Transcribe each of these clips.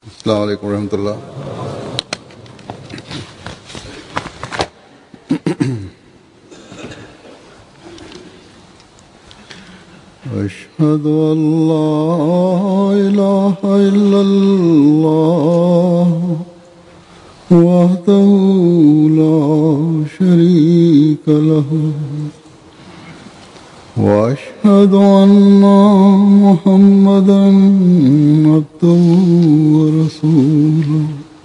السلام عليكم ورحمة الله أشهد أن لا إله إلا الله وحده لا شريك له وأشهد أن محمدا عبده ورسوله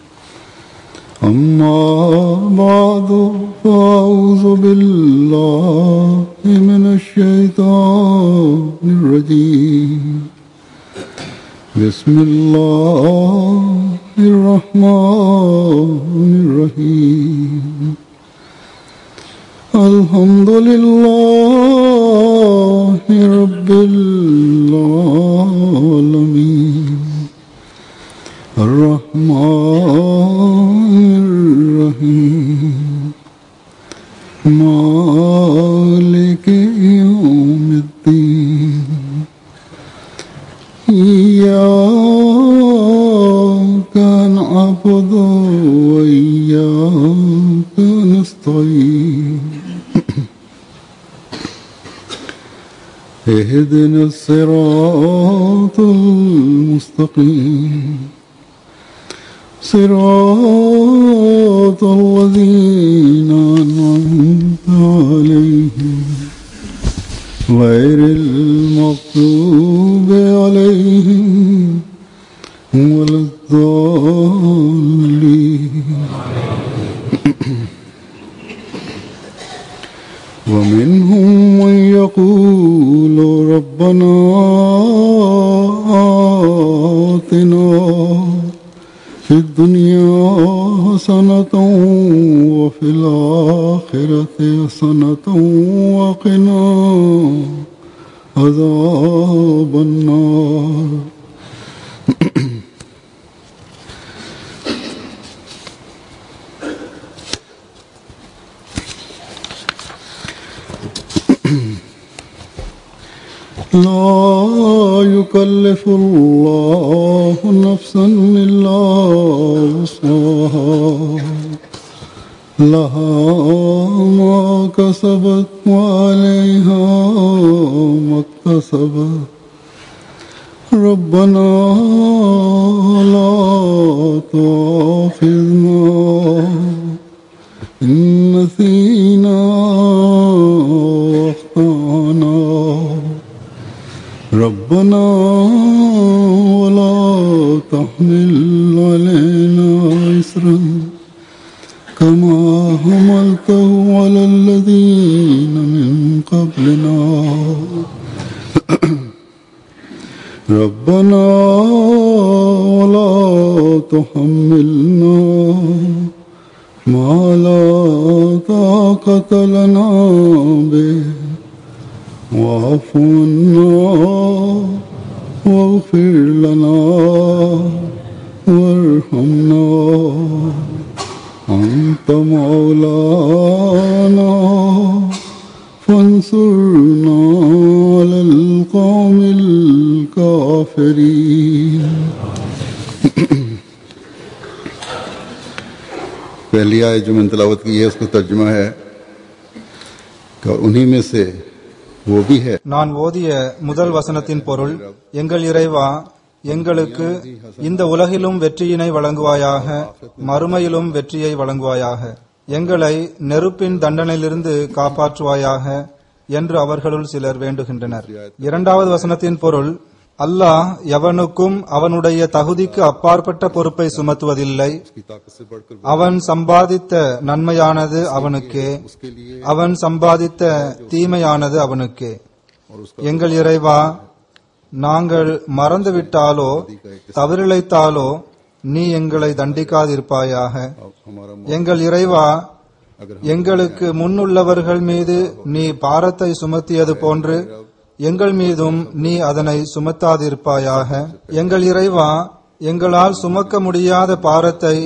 أما بعد فأعوذ بالله من الشيطان الرجيم بسم الله الرحمن الرحيم الحمد لله رب العالمين الرحمن الرحيم مالك يوم الدين إياك نعبد وإياك نستعين اهدنا الصراط المستقيم صراط الذين أنعمت عليهم غير المغضوب عليهم ولا الضالين ومنهم من يقول ربنا آتنا في الدنيا حسنة وفي الآخرة حسنة وقنا عذاب النار لا يكلف الله نفسا إلا وسعها لها ما كسبت وعليها ما اكتسبت ربنا لا تؤاخذنا إن نسينا واخطأنا ربنا ولا تحمل علينا إسرا كما حملته على الذين من قبلنا ربنا ولا تحملنا ما لا طاقة لنا به واعف عنا واغفر لنا وارحمنا أنت مولانا فانصرنا على القوم الكافرين पहली आय जो मैंने तलावत की है उसका तर्जुमा है कि और उन्हीं में से वो भी है நான் ஓதிய முதல் வசனத்தின் பொருள் எங்கள் இறைவா எங்களுக்கு இந்த உலகிலும் வெற்றியினை வழங்குவாயாக மறுமையிலும் வெற்றியை வழங்குவாயாக எங்களை நெருப்பின் தண்டனையிலிருந்து காப்பாற்றுவாயாக என்று அவர்களுள் சிலர் வேண்டுகின்றனர் இரண்டாவது வசனத்தின் பொருள் அல்லாஹ் எவனுக்கும் அவனுடைய தகுதிக்கு அப்பாற்பட்ட பொறுப்பை சுமத்துவதில்லை की ताकत से बढ़कर அவன் சம்பாதித்த நன்மையானது அவனுக்கே அவன் சம்பாதித்த தீமையானது அவனுக்கே எங்கள் இறைவா நாங்கள் மறந்துவிட்டாலோ தவறிழைத்தாலோ நீ எங்களை தண்டிக்காதிருப்பாயாக हमारा எங்கள் இறைவா எங்களுக்கு முன்னுள்ளவர்கள் மீது நீ பாரத்தை சுமத்தியது போன்று எங்கள் மீதும் நீ அதனை சுமத்தாதிருப்பாயாக எங்கள் இறைவா எங்களால் சுமக்க முடியாத பாரத்தை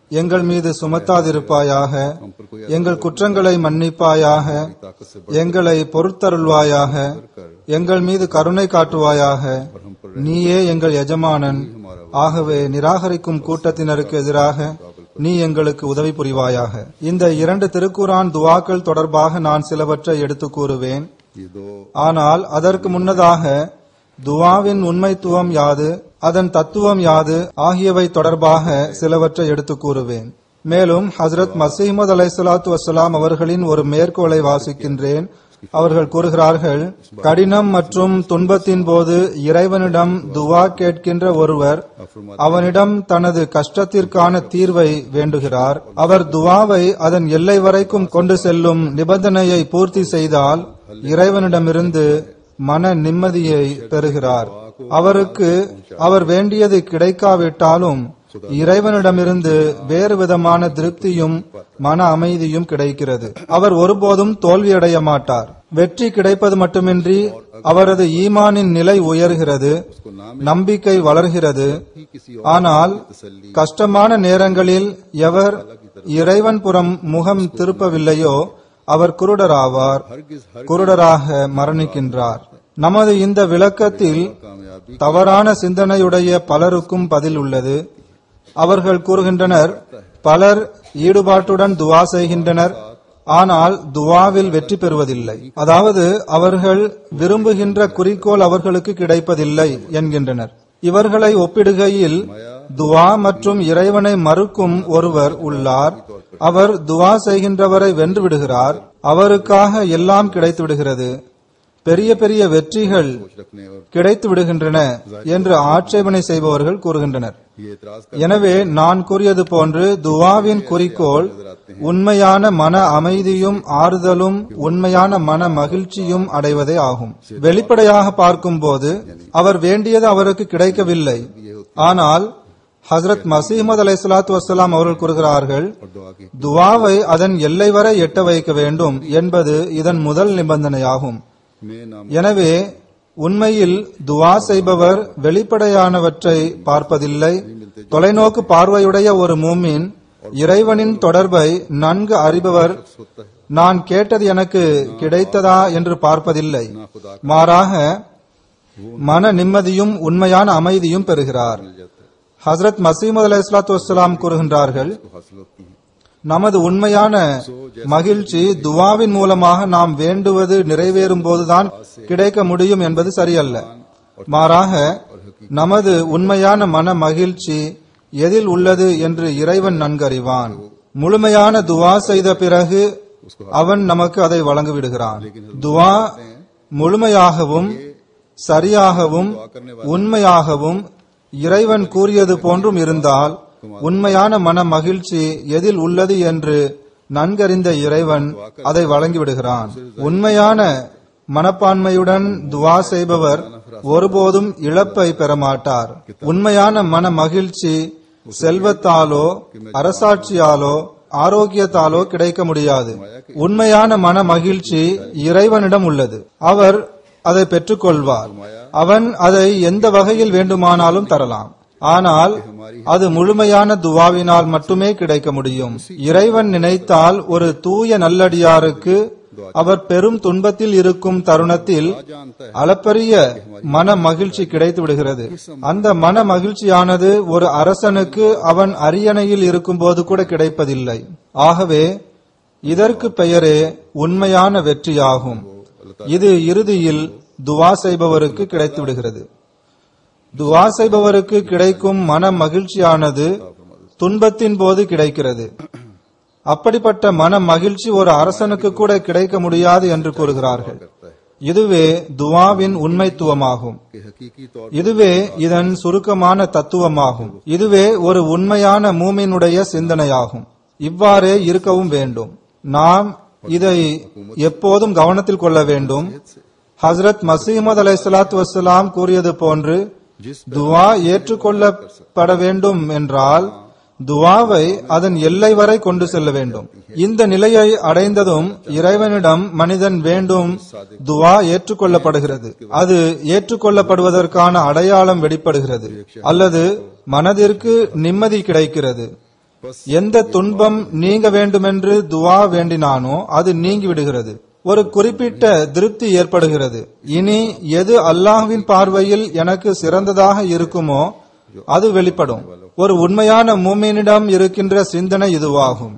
எங்கள் மீது சுமத்தாதிருப்பாயாக எங்கள் குற்றங்களை மன்னிப்பாயாக ताकत से எங்களை பொறுத்தருள்வாயாக எங்கள் மீது கருணை காட்டுவாயாக நீயே எங்கள் எஜமானன் ஆகவே நிராகரிக்கும் கூட்டத்தினருக்கு எதிராக நீ எங்களுக்கு உதவி புரிவாயாக இந்த இரண்டு திருக்குரான் துவாக்கள் தொடர்பாக நான் சிலவற்றை எடுத்துக் கூறுவேன் ये दो ஆனால் அதற்கு முன்னதாக துவாவின் உண்மைத்துவம் யாது அதன் தத்துவம் யாது ஆகியவை தொடர்பாக சிலவற்றை எடுத்துக் கூறுவேன் மேலும் ஹசரத் மசீமது அலைசலாத்து வசலாம் அவர்களின் ஒரு மேற்கோளை வாசிக்கின்றேன் அவர்கள் கூறுகிறார்கள் கடினம் மற்றும் துன்பத்தின் போது இறைவனிடம் துவா கேட்கின்ற ஒருவர் அவனிடம் தனது கஷ்டத்திற்கான தீர்வை வேண்டுகிறார் அவர் துவாவை அதன் எல்லை வரைக்கும் கொண்டு செல்லும் நிபந்தனையை பூர்த்தி செய்தால் இறைவனிடமிருந்து மன நிம்மதியை பெறுகிறார் அவருக்கு அவர் வேண்டியது கிடைக்காவிட்டாலும் இறைவனிடமிருந்து வேறு விதமான திருப்தியும் மன அமைதியும் கிடைக்கிறது அவர் ஒருபோதும் தோல்வியடைய மாட்டார் வெற்றி கிடைப்பது மட்டுமின்றி அவரது ஈமானின் நிலை உயர்கிறது நம்பிக்கை வளர்கிறது ஆனால் கஷ்டமான நேரங்களில் எவர் இறைவன் புறம் முகம் திருப்பவில்லையோ அவர் குருடராவார் குருடராக மரணிக்கின்றார் நமது இந்த விளக்கத்தில் தவறான சிந்தனையுடைய பலருக்கும் பதில் உள்ளது அவர்கள் கூறுகின்றனர் பலர் ஈடுபாட்டுடன் துவா செய்கின்றனர் ஆனால் துவாவில் வெற்றி பெறுவதில்லை அதாவது அவர்கள் விரும்புகின்ற குறிக்கோள் அவர்களுக்கு கிடைப்பதில்லை என்கின்றனர் இவர்களை ஒப்பிடுகையில் துவா மற்றும் இறைவனை மறுக்கும் ஒருவர் உள்ளார் அவர் துவா செய்கின்றவரை வென்று விடுகிறார் அவருக்காக எல்லாம் கிடைத்து விடுகிறது பெரிய பெரிய வெற்றிகள் रखने और கிடைத்து விடுகின்றன என்று ஆட்சேபனை செய்பவர்கள் கூறுகின்றனர் ये एतराज எனவே நான் கூறியது போன்று துவாவின் குறிக்கோள் உண்மையான மன அமைதியும் ஆறுதலும் உண்மையான மன மகிழ்ச்சியும் அடைவதே ஆகும் வெளிப்படையாக பார்க்கும்போது அவர் வேண்டியது அவருக்கு கிடைக்கவில்லை ஆனால் ஹசரத் மசீமது அலை சலாத்து வசலாம் அவர்கள் கூறுகிறார்கள் और दुआ की துவாவை அதன் எல்லை வரை எட்ட வைக்க வேண்டும் என்பது இதன் முதல் நிபந்தனையாகும் मैं नाम எனவே உண்மையில் துவா செய்பவர் வெளிப்படையானவற்றை பார்ப்பதில்லை தொலைநோக்கு பார்வையுடைய ஒரு மூமின் இறைவனின் தொடர்பை நன்கு அறிபவர் होता है நான் கேட்டது எனக்கு கிடைத்ததா என்று பார்ப்பதில்லை ना खुदा மாறாக மன நிம்மதியும் உண்மையான அமைதியும் பெறுகிறார் मिल जाता है ஹசரத் மசீமது அலை இஸ்லாத்து வஸ்ஸலாம் கூறுகின்றார்கள் तो हासिल होती है நமது உண்மையான மகிழ்ச்சி துவாவின் மூலமாக நாம் வேண்டுவது நிறைவேறும் போதுதான் கிடைக்க முடியும் என்பது சரியல்ல மாறாக நமது உண்மையான மன மகிழ்ச்சி எதில் உள்ளது என்று இறைவன் நன்கறிவான் முழுமையான துவா செய்த பிறகு அவன் நமக்கு அதை வழங்கிவிடுகிறான் துவா முழுமையாகவும் சரியாகவும் உண்மையாகவும் இறைவன் கூறியது போன்றும் இருந்தால் உண்மையான மன மகிழ்ச்சி எதில் உள்ளது என்று நன்கறிந்த இறைவன் அதை வழங்கிவிடுகிறான் உண்மையான மனப்பான்மையுடன் துவா செய்பவர் ஒருபோதும் இழப்பை பெறமாட்டார் உண்மையான மன மகிழ்ச்சி செல்வத்தாலோ அரசாட்சியாலோ ஆரோக்கியத்தாலோ கிடைக்க முடியாது உண்மையான மன மகிழ்ச்சி இறைவனிடம் உள்ளது அவர் அதை பெற்றுக்கொள்வார் அவன் அதை எந்த வகையில் வேண்டுமானாலும் தரலாம் ஆனால் அது முழுமையான துவாவினால் மட்டுமே கிடைக்க முடியும் இறைவன் நினைத்தால் ஒரு தூய நல்லடியாருக்கு அவர் பெரும் துன்பத்தில் இருக்கும் தருணத்தில் जानता है அளப்பரிய மன மகிழ்ச்சி கிடைத்து விடுகிறது அந்த மன மகிழ்ச்சியானது ஒரு அரசனுக்கு அவன் அரியணையில் இருக்கும்போது கூட கிடைப்பதில்லை ஆகவே இதற்கு பெயரே உண்மையான வெற்றியாகும் இது இறுதியில் துவா செய்பவருக்கு கிடைத்து விடுகிறது துவா செய்பவருக்கு கிடைக்கும் மன மகிழ்ச்சியானது துன்பத்தின் போது கிடைக்கிறது அப்படிப்பட்ட மன மகிழ்ச்சி ஒரு அரசனுக்கு கூட கிடைக்க முடியாது என்று கூறுகிறார்கள் करता है இதுவே துவாவின் உண்மைத்துவமாகும் कि हकीकी तौर இதுவே இதன் சுருக்கமான தத்துவமாகும் இதுவே ஒரு உண்மையான மூமினுடைய சிந்தனையாகும் இவ்வாறே இருக்கவும் வேண்டும் நாம் இதை எப்போதும் கவனத்தில் கொள்ள வேண்டும் ஹஸ்ரத் மசீமது அலை சலாத்து வசலாம் கூறியது போன்று துவா ஏற்றுக்கொள்ளப்பட வேண்டும் என்றால் துவாவை அதன் எல்லை வரை கொண்டு செல்ல வேண்டும் இந்த நிலையை அடைந்ததும் இறைவனிடம் மனிதன் வேண்டும் துவா ஏற்றுக்கொள்ளப்படுகிறது அது ஏற்றுக்கொள்ளப்படுவதற்கான அடையாளம் வெளிப்படுகிறது அல்லது மனதிற்கு நிம்மதி கிடைக்கிறது बस எந்த துன்பம் நீங்க வேண்டுமென்று துவா வேண்டினானோ அது நீங்கி விடுகிறது ஒரு குறிப்பிட்ட திருப்தி ஏற்படுகிறது இனி எது அல்லாஹ்வின் பார்வையில் எனக்கு சிறந்ததாக இருக்குமோ அது வெளிப்படும் ஒரு உண்மையான மூமினிடம் இருக்கின்ற சிந்தனை இதுவாகும்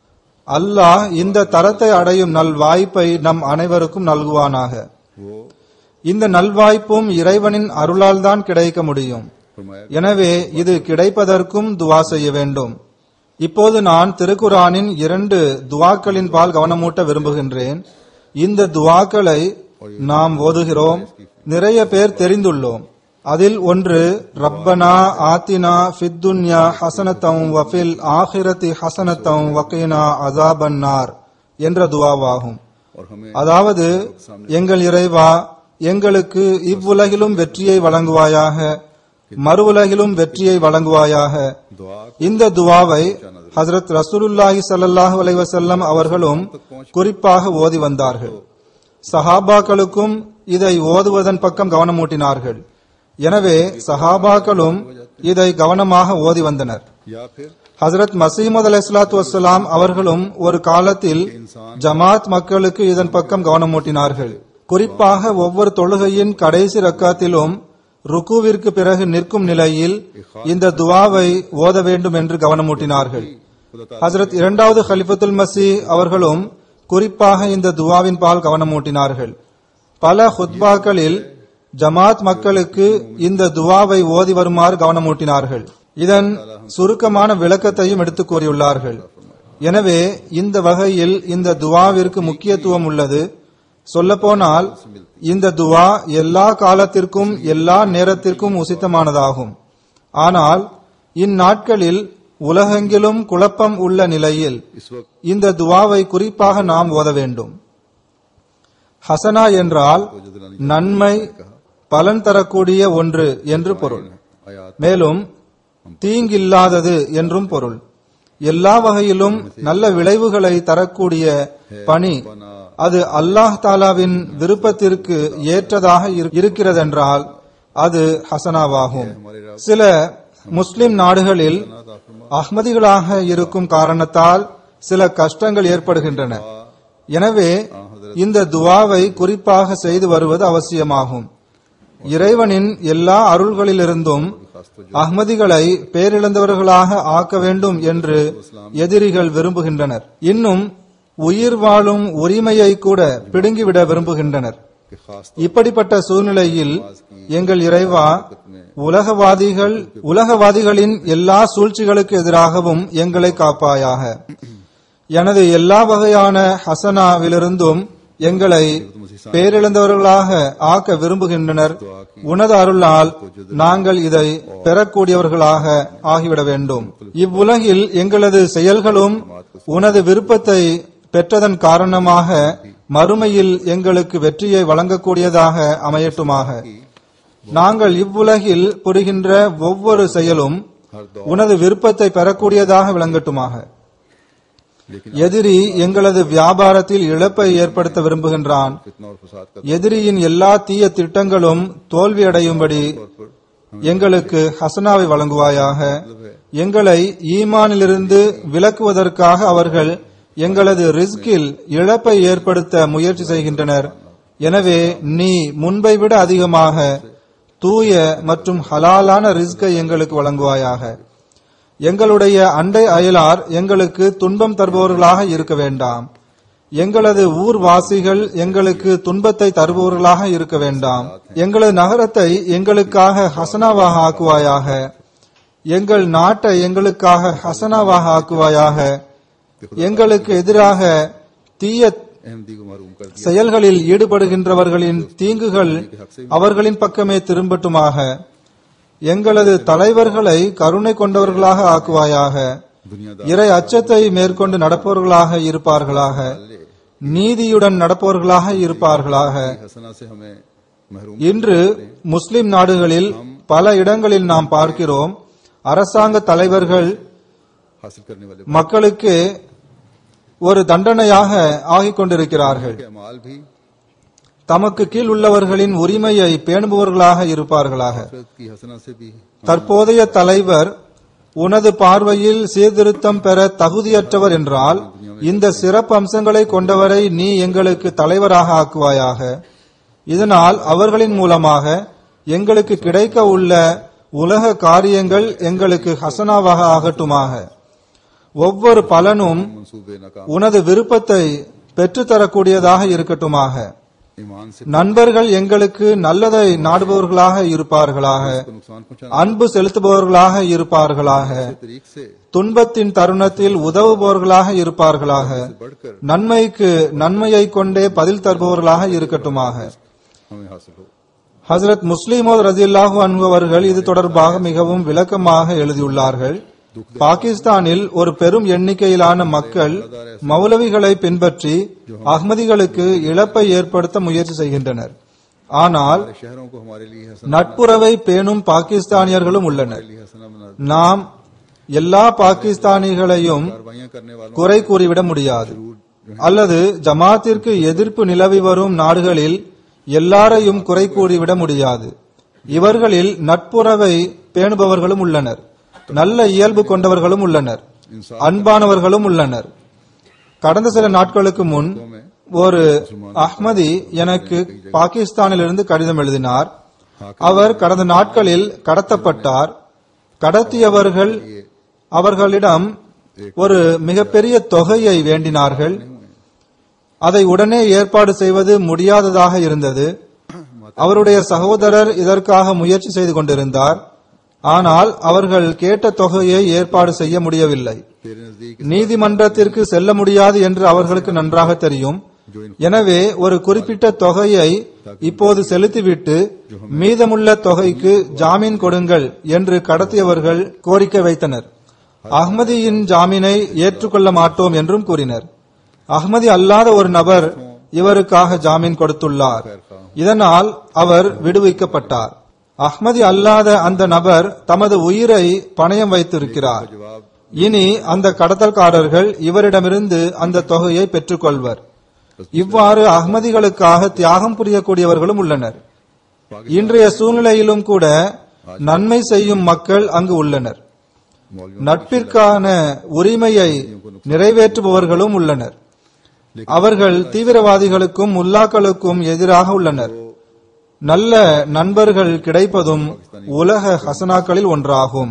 அல்லாஹ் இந்த தரத்தை அடையும் நல் வாய்ப்பை நம் அனைவருக்கும் நல்குவானாக वो இந்த நல்வாய்ப்பும் இறைவனின் அருளால் தான் கிடைக்க முடியும் फरमाया எனவே இது கிடைப்பதற்கும் துவா செய்ய வேண்டும் இப்போது நான் திருக்குரானின் இரண்டு துவாக்களின் பால் கவனமூட்ட விரும்புகின்றேன் இந்த துவாக்களை நாம் ஓதுகிறோம் நிறைய பேர் தெரிந்துள்ளோம் அதில் ஒன்று ரப்பனா ஆத்தினா ஃபித்துன்யா ஹசனத்தம் வஃபில் ஆஹிரத்தி ஹசனத்தம் வக்கீனா அசாபன்னார் என்ற துவாவாகும் और हमें அதாவது எங்கள் இறைவா எங்களுக்கு இவ்வுலகிலும் வெற்றியை வழங்குவாயாக மறு உலகிலும் வெற்றியை வழங்குவாயாக दुआ இந்த துவாவை ஹஜரத் ரசூலுல்லாஹி ஸல்லல்லாஹு அலைஹி வஸல்லம் அவர்களும் குறிப்பாக ஓதி வந்தார்கள் சஹாபாக்களுக்கும் இதை ஓதுவதன் பக்கம் கவனமூட்டினார்கள் எனவே சஹாபாக்களும் இதை கவனமாக ஓதி வந்தனர் या फिर ஹசரத் மசீமது அலைஹிஸ்ஸலாத்து வஸ்ஸலாம் அவர்களும் ஒரு காலத்தில் ஜமாத் மக்களுக்கு இதன் பக்கம் கவனமூட்டினார்கள் குறிப்பாக ஒவ்வொரு தொழுகையின் கடைசி ரக்காத்திலும் ருக்குவிற்கு பிறகு நிற்கும் நிலையில் இந்த துவாவை ஓத வேண்டும் என்று கவனமூட்டினார்கள் ஹசரத் இரண்டாவது ஹலிஃபத்துல் மசி அவர்களும் குறிப்பாக இந்த துவாவின் பால் கவனமூட்டினார்கள் பல ஹுத்பாக்களில் ஜமாத் மக்களுக்கு இந்த துவாவை ஓதி வருமாறு கவனமூட்டினார்கள் இதன் சுருக்கமான விளக்கத்தையும் எடுத்துக் கூறியுள்ளார்கள் எனவே இந்த வகையில் இந்த துவாவிற்கு முக்கியத்துவம் உள்ளது சொல்லப்போனால் இந்த துவா எல்லா காலத்திற்கும் எல்லா நேரத்திற்கும் உசித்தமானதாகும் ஆனால் இந்நாட்களில் உலகெங்கிலும் குழப்பம் உள்ள நிலையில் इस वक्त இந்த துவாவை குறிப்பாக நாம் ஓத வேண்டும் ஹசனா என்றால் நன்மை பலன் தரக்கூடிய ஒன்று என்று பொருள் आयात மேலும் தீங்கில்லாதது என்றும் பொருள் எல்லா வகையிலும் நல்ல விளைவுகளை தரக்கூடிய பணி அது அல்லாஹ் தாலாவின் விருப்பத்திற்கு ஏற்றதாக இரு- இருக்கிறதென்றால் அது ஹசனாவாகும் சில முஸ்லிம் நாடுகளில் அஹ்மதிகளாக இருக்கும் காரணத்தால் சில கஷ்டங்கள் ஏற்படுகின்றன எனவே இந்த துவாவை குறிப்பாக செய்து வருவது அவசியமாகும் இறைவனின் எல்லா அருள்களிலிருந்தும் அஹ்மதிகளை பேரிழந்தவர்களாக ஆக்க வேண்டும் என்று எதிரிகள் விரும்புகின்றனர் இன்னும் உயிர் வாழும் உரிமையை கூட பிடுங்கிவிட விரும்புகின்றனர் के खास இப்படிப்பட்ட சூழ்நிலையில் எங்கள் இறைவா உலகவாதிகள் உலகவாதிகளின் எல்லா சூழ்ச்சிகளுக்கு எதிராகவும் எங்களை காப்பாயாக எனது எல்லா வகையான ஹசனாவிலிருந்தும் எங்களை பேரிழந்தவர்களாக ஆக்க விரும்புகின்றனர் உனது அருளால் நாங்கள் இதை பெறக்கூடியவர்களாக ஆகிவிட வேண்டும் இவ்வுலகில் எங்களது செயல்களும் உனது விருப்பத்தை பெற்றதன் காரணமாக மறுமையில் எங்களுக்கு வெற்றியை வழங்கக்கூடியதாக அமையட்டுமாக நாங்கள் இவ்வுலகில் புரிகின்ற ஒவ்வொரு செயலும் உனது விருப்பத்தை பெறக்கூடியதாக விளங்கட்டுமாக எதிரி எங்களது வியாபாரத்தில் இழப்பை ஏற்படுத்த விரும்புகின்றான் फितना और फसाद का எதிரியின் எல்லா தீய திட்டங்களும் தோல்வியடையும்படி எங்களுக்கு ஹசனாவை வழங்குவாயாக எங்களை ஈமானிலிருந்து விலக்குவதற்காக அவர்கள் எங்களது ரிஸ்கில் இழப்பை ஏற்படுத்த முயற்சி செய்கின்றனர் எனவே நீ முன்பை விட அதிகமாக தூய மற்றும் ஹலாலான ரிஸ்கை எங்களுக்கு வழங்குவாயாக எங்களுடைய அண்டை அயலார் எங்களுக்கு துன்பம் தருபவர்களாக இருக்க வேண்டாம் எங்களது ஊர்வாசிகள் எங்களுக்கு துன்பத்தை தருபவர்களாக இருக்க வேண்டாம் எங்களது நகரத்தை எங்களுக்காக ஹசனாவாக ஆக்குவாயாக எங்கள் நாட்டை எங்களுக்காக ஹசனாவாக ஆக்குவாயாக எங்களுக்கு எதிராக தீய अहमदी को मारूम कर दिया செயல்களில் ஈடுபடுகின்றவர்களின் தீங்குகள் அவர்களின் பக்கமே திரும்பட்டுமாக எங்களது தலைவர்களை கருணை கொண்டவர்களாக ஆக்குவாயாக दुनियादार இறை அச்சத்தை மேற்கொண்டு நடப்பவர்களாக இருப்பார்களாக நீதியுடன் நடப்பவர்களாக இருப்பார்களாக हसना से हमें महरूम இன்று முஸ்லிம் நாடுகளில் பல இடங்களில் நாம் பார்க்கிறோம் அரசாங்க தலைவர்கள் हासिल करने वाले மக்களுக்கு ஒரு தண்டனையாக ஆகிக் கொண்டிருக்கிறார்கள் के अमाल भी தமக்கு கீழ் உள்ளவர்களின் உரிமையை பேணுபவர்களாக இருப்பார்களாக आखिरत की हसना से भी தற்போதைய தலைவர் உனது பார்வையில் சீர்திருத்தம் பெற தகுதியற்றவர் என்றால் இந்த சிறப்பு அம்சங்களை கொண்டவரை நீ எங்களுக்கு தலைவராக ஆக்குவாயாக இதனால் அவர்களின் மூலமாக எங்களுக்கு கிடைக்க உள்ள உலக காரியங்கள் எங்களுக்கு ஹசனாவாக ஆகட்டுமாக ஒவ்வொரு பலனும் मंसूबे नाकाम உனது விருப்பத்தை பெற்றுத்தரக்கூடியதாக இருக்கட்டுமாக ईमान से நண்பர்கள் எங்களுக்கு நல்லதை நாடுபவர்களாக இருப்பார்களாக को नुकसान पहुंचाने அன்பு செலுத்துபவர்களாக இருப்பார்களாக के तरीक से துன்பத்தின் தருணத்தில் உதவுபவர்களாக இருப்பார்களாக बढ़कर நன்மைக்கு நன்மையை கொண்டே பதில் தருபவர்களாக இருக்கட்டுமாக हमें हासिल हो ஹசரத் முஸ்லிமோத் ரஜில்லாஹு அன்ஹு அவர்கள் இது தொடர்பாக மிகவும் விளக்கமாக எழுதியுள்ளார்கள் பாகிஸ்தானில் ஒரு பெரும் எண்ணிக்கையிலான மக்கள் மௌலவிகளை பின்பற்றி அஹ்மதிகளுக்கு இழப்பை ஏற்படுத்த முயற்சி செய்கின்றனர் ஆனால் हमारे शहरों को हमारे लिए हसन நட்புறவை பேணும் பாகிஸ்தானியர்களும் உள்ளனர் लिए हसना बना நாம் எல்லா பாகிஸ்தானிகளையும் कार्रवाइयां करने वालों குறை கூறிவிட முடியாது அல்லது ஜமாத்திற்கு எதிர்ப்பு நிலவி வரும் நாடுகளில் எல்லாரையும் குறை கூறிவிட முடியாது இவர்களில் நட்புறவை பேணுபவர்களும் உள்ளனர் நல்ல இயல்பு கொண்டவர்களும் உள்ளனர் அன்பானவர்களும் உள்ளனர் கடந்த சில நாட்களுக்கு முன் ஒரு அஹ்மதி எனக்கு பாகிஸ்தானிலிருந்து கடிதம் எழுதினார் அவர் கடந்த நாட்களில் கடத்தப்பட்டார் கடத்தியவர்கள் அவர்களிடம் ஒரு மிகப்பெரிய தொகையை வேண்டினார்கள் அதை உடனே ஏற்பாடு செய்வது முடியாததாக இருந்தது அவருடைய சகோதரர் இதற்காக முயற்சி செய்து கொண்டிருந்தார் ஆனால் அவர்கள் கேட்ட தொகையை ஏற்பாடு செய்ய முடியவில்லை तेरे नजदीक நீதிமன்றத்திற்கு செல்ல முடியாது என்று அவர்களுக்கு நன்றாக தெரியும் எனவே ஒரு குறிப்பிட்ட தொகையை இப்போது செலுத்திவிட்டு மீதமுள்ள தொகைக்கு ஜாமீன் கொடுங்கள் என்று கடத்தியவர்கள் கோரிக்கை வைத்தனர் அஹ்மதியின் ஜாமீனை ஏற்றுக்கொள்ள மாட்டோம் என்றும் கூறினர் அஹ்மதி அல்லாத ஒரு நபர் இவருக்காக ஜாமீன் கொடுத்துள்ளார் இதனால் அவர் விடுவிக்கப்பட்டார் அஹ்மதி அல்லாத அந்த நபர் தமது உயிரை பணயம் வைத்திருக்கிறார் जवाब இனி அந்த கடத்தல்காரர்கள் இவரிடமிருந்து அந்த தொகையை பெற்றுக்கொள்வர் இவ்வாறு அகமதிகளுக்காக தியாகம் புரியக்கூடியவர்களும் உள்ளனர் இன்றைய சூழ்நிலையிலும் கூட நன்மை செய்யும் மக்கள் அங்கு உள்ளனர் मौलवियों நட்பிற்கான உரிமையை நிறைவேற்றுபவர்களும் உள்ளனர் அவர்கள் தீவிரவாதிகளுக்கும் முல்லாக்களுக்கும் எதிராக உள்ளனர் நல்ல நண்பர்கள் கிடைப்பதும் உலக ஹசனாக்களில் ஒன்றாகும்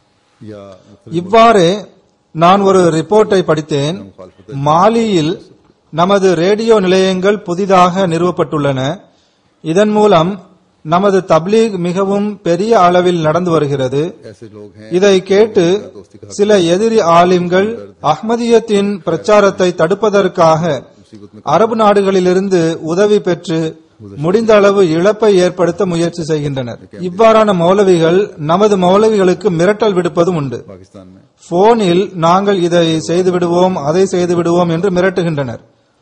या இவ்வாறு நான் ஒரு ரிப்போர்ட்டை படித்தேன் மாலியில் நமது ரேடியோ நிலையங்கள் புதிதாக நிறுவப்பட்டுள்ளன இதன் மூலம் நமது தப்லீக் மிகவும் பெரிய அளவில் நடந்து வருகிறது ऐसे लोग हैं இதை கேட்டு சில எதிரி ஆலிம்கள் அஹ்மதியத்தின் பிரச்சாரத்தை தடுப்பதற்காக அரபு நாடுகளிலிருந்து உதவி பெற்று முடிந்த அளவு இழப்பை ஏற்படுத்த முயற்சி செய்கின்றனர் இவ்வாறான மௌலவிகள் நமது மௌலவிகளுக்கு மிரட்டல் விடுப்பதும் உண்டு पाकिस्तान में போனில் நாங்கள் இதை செய்து விடுவோம் அதை செய்து விடுவோம் என்று மிரட்டுகின்றனர்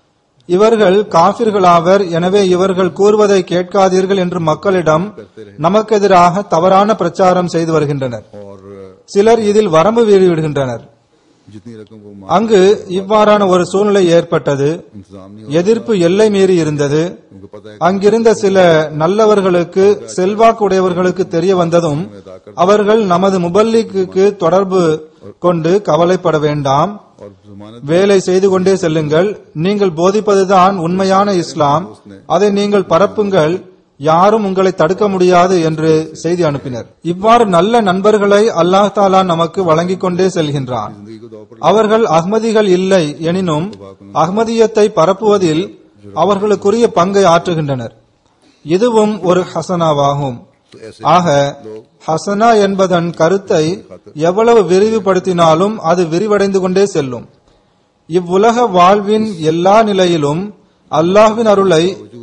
இவர்கள் காபிர்களாவர் எனவே இவர்கள் கூறுவதை கேட்காதீர்கள் என்று மக்களிடம் நமக்கு எதிராக தவறான பிரச்சாரம் செய்து வருகின்றனர் और சிலர் இதில் வரம்பு மீறி விடுகின்றனர் जितनी रकम वो मांग அங்கு இவ்வாறான ஒரு சூழ்நிலை ஏற்பட்டது इंतजाम नहीं எதிர்ப்பு எல்லை மீறி இருந்தது उनको पता है அங்கிருந்த சில நல்லவர்களுக்கு செல்வாக்கு உடையவர்களுக்கு தெரிய வந்ததும் அவர்கள் நமது முபல்லிக்கு தொடர்பு கொண்டு கவலைப்பட வேண்டாம் और जमानत வேலை செய்து கொண்டே செல்லுங்கள் நீங்கள் போதிப்பதுதான் உண்மையான இஸ்லாம் அதை நீங்கள் பரப்புங்கள் யாரும் உங்களை தடுக்க முடியாது என்று செய்தி அனுப்பினர் இவ்வாறு நல்ல நண்பர்களை அல்லாஹ் தாலா நமக்கு வழங்கிக் கொண்டே செல்கின்றான் जिंदगी को दाव पर அவர்கள் அஹ்மதிகள் இல்லை எனினும் அஹ்மதியத்தை பரப்புவதில் அவர்களுக்குரிய பங்கை ஆற்றுகின்றனர் இதுவும் ஒரு ஹசனாவாகும் तो ऐसे ஆக ஹசனா என்பதன் கருத்தை எவ்வளவு விரிவுபடுத்தினாலும் அது விரிவடைந்து கொண்டே செல்லும் இவ்வுலக வாழ்வின் எல்லா நிலையிலும் அல்லாஹ்வின் அருளை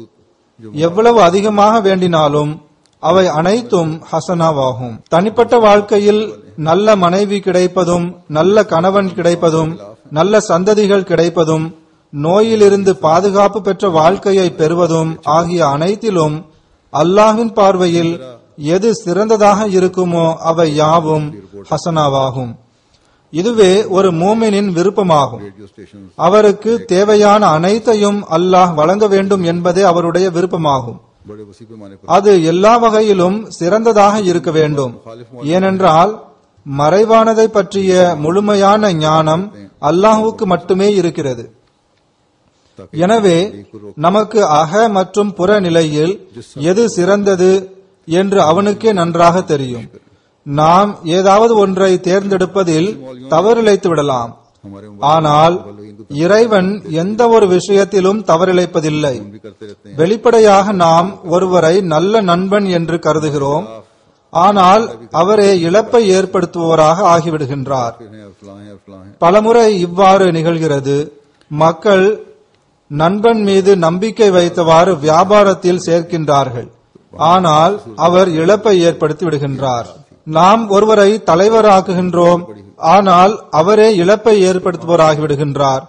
எவ்வளவு அதிகமாக வேண்டினாலும் அவை அனைத்தும் ஹசனாவாகும் தனிப்பட்ட வாழ்க்கையில் நல்ல மனைவி கிடைப்பதும் நல்ல கணவன் கிடைப்பதும் நல்ல சந்ததிகள் கிடைப்பதும் நோயிலிருந்து பாதுகாப்பு பெற்ற வாழ்க்கையை பெறுவதும் ஆகிய அனைத்திலும் அல்லாஹ்வின் பார்வையில் எது சிறந்ததாக இருக்குமோ அவை யாவும் ஹசனாவாகும் இதுவே ஒரு மூமினின் விருப்பமாகும் रेडियो स्टेशन அவருக்கு தேவையான அனைத்தையும் அல்லாஹ் வழங்க வேண்டும் என்பதே அவருடைய விருப்பமாகும் बड़े वसी पैमाने पर அது எல்லா வகையிலும் சிறந்ததாக இருக்க வேண்டும் ஏனென்றால் மறைவானதை பற்றிய முழுமையான ஞானம் அல்லாஹுவுக்கு மட்டுமே இருக்கிறது எனவே நமக்கு அக மற்றும் புற நிலையில் எது சிறந்தது என்று அவனுக்கே நன்றாக தெரியும் நாம் ஏதாவது ஒன்றை தேர்ந்தெடுப்பதில் தவறிழைத்து விடலாம் हमारे ஆனால் இறைவன் எந்த ஒரு விஷயத்திலும் தவறிழைப்பதில்லை भी करते रहते हैं வெளிப்படையாக நாம் ஒருவரை நல்ல நண்பன் என்று கருதுகிறோம் ஆனால் அவரே இழப்பை ஏற்படுத்துவோராக ஆகிவிடுகின்றார் फिर हैं और फलां हैं और फलां हैं பலமுறை இவ்வாறு நிகழ்கிறது மக்கள் நண்பன் மீது நம்பிக்கை வைத்தவாறு வியாபாரத்தில் சேர்க்கின்றார்கள் ஆனால் அவர் இழப்பை ஏற்படுத்தி விடுகின்றார் நாம் ஒருவரை தலைவராக்குகின்றோம் ஆனால் அவரே இழப்பை ஏற்படுத்துவோராகி விடுகின்றார்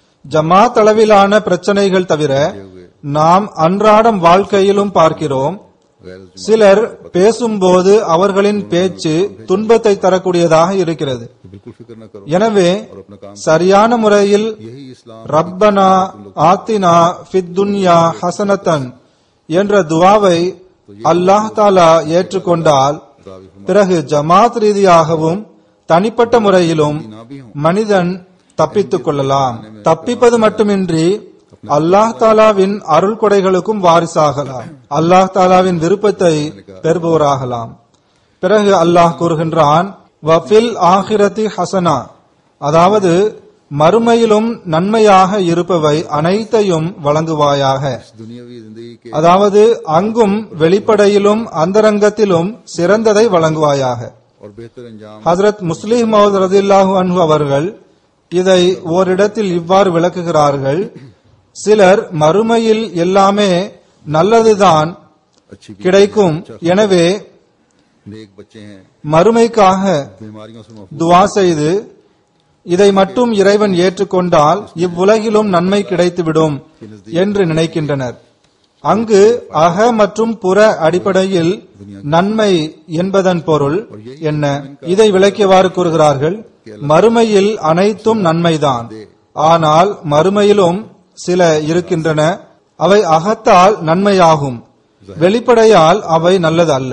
ஜமாத் அளவிலான பிரச்சனைகள் தவிர நாம் அன்றாடம் வாழ்க்கையிலும் பார்க்கிறோம் गैर சிலர் பேசும்போது அவர்களின் பேச்சு துன்பத்தை தரக்கூடியதாக இருக்கிறது बिल्कुल फिक्र न करो எனவே और अपना काम சரியான முறையில் यही इस्लाम ரப்பனா ஆத்தினா ஃபித் துன்யா ஹசனத்தன் என்ற துவாவை அல்லாஹ் தாலா ஏற்றுக்கொண்டால் பிறகு ஜமாத் ரீதியாகவும் தனிப்பட்ட முறையிலும் ना भी हो மனிதன் தப்பித்துக் கொள்ளலாம் தப்பிப்பது மட்டுமின்றி அல்லாஹ் தாலாவின் அருள் கொடைகளுக்கும் வாரிசாகலாம் அல்லாஹ் தாலாவின் விருப்பத்தை பெறுபவராகலாம் பிறகு அல்லாஹ் கூறுகின்றான் வஃபில் ஆஹிரதி ஹசனா அதாவது மறுமையிலும் நன்மையாக இருப்பவை அனைத்தையும் வழங்குவாயாக दुनियावी जिंदगी के அதாவது அங்கும் வெளிப்படையிலும் அந்தரங்கத்திலும் சிறந்ததை வழங்குவாயாக और बेहतर अंजाम ஹசரத் முஸ்லிம் மௌத் ரதில்லாஹு அன்ஹு அவர்கள் இதை ஓரிடத்தில் இவ்வாறு விளக்குகிறார்கள் சிலர் மறுமையில் எல்லாமே நல்லதுதான் अच्छी भी கிடைக்கும் எனவே नेक बच्चे हैं மறுமைக்காக बीमारियों से महफूज துவா செய்து இதை மட்டும் இறைவன் ஏற்றுக்கொண்டால் இவ்வுலகிலும் நன்மை கிடைத்துவிடும் என்று நினைக்கின்றனர் அங்கு அக மற்றும் புற அடிப்படையில் நன்மை என்பதன் பொருள் என்ன இதை விளக்கியவாறு கூறுகிறார்கள் மறுமையில் அனைத்தும் நன்மைதான் ஆனால் மறுமையிலும் சில இருக்கின்றன அவை அகத்தால் நன்மையாகும் வெளிப்படையால் அவை நல்லது அல்ல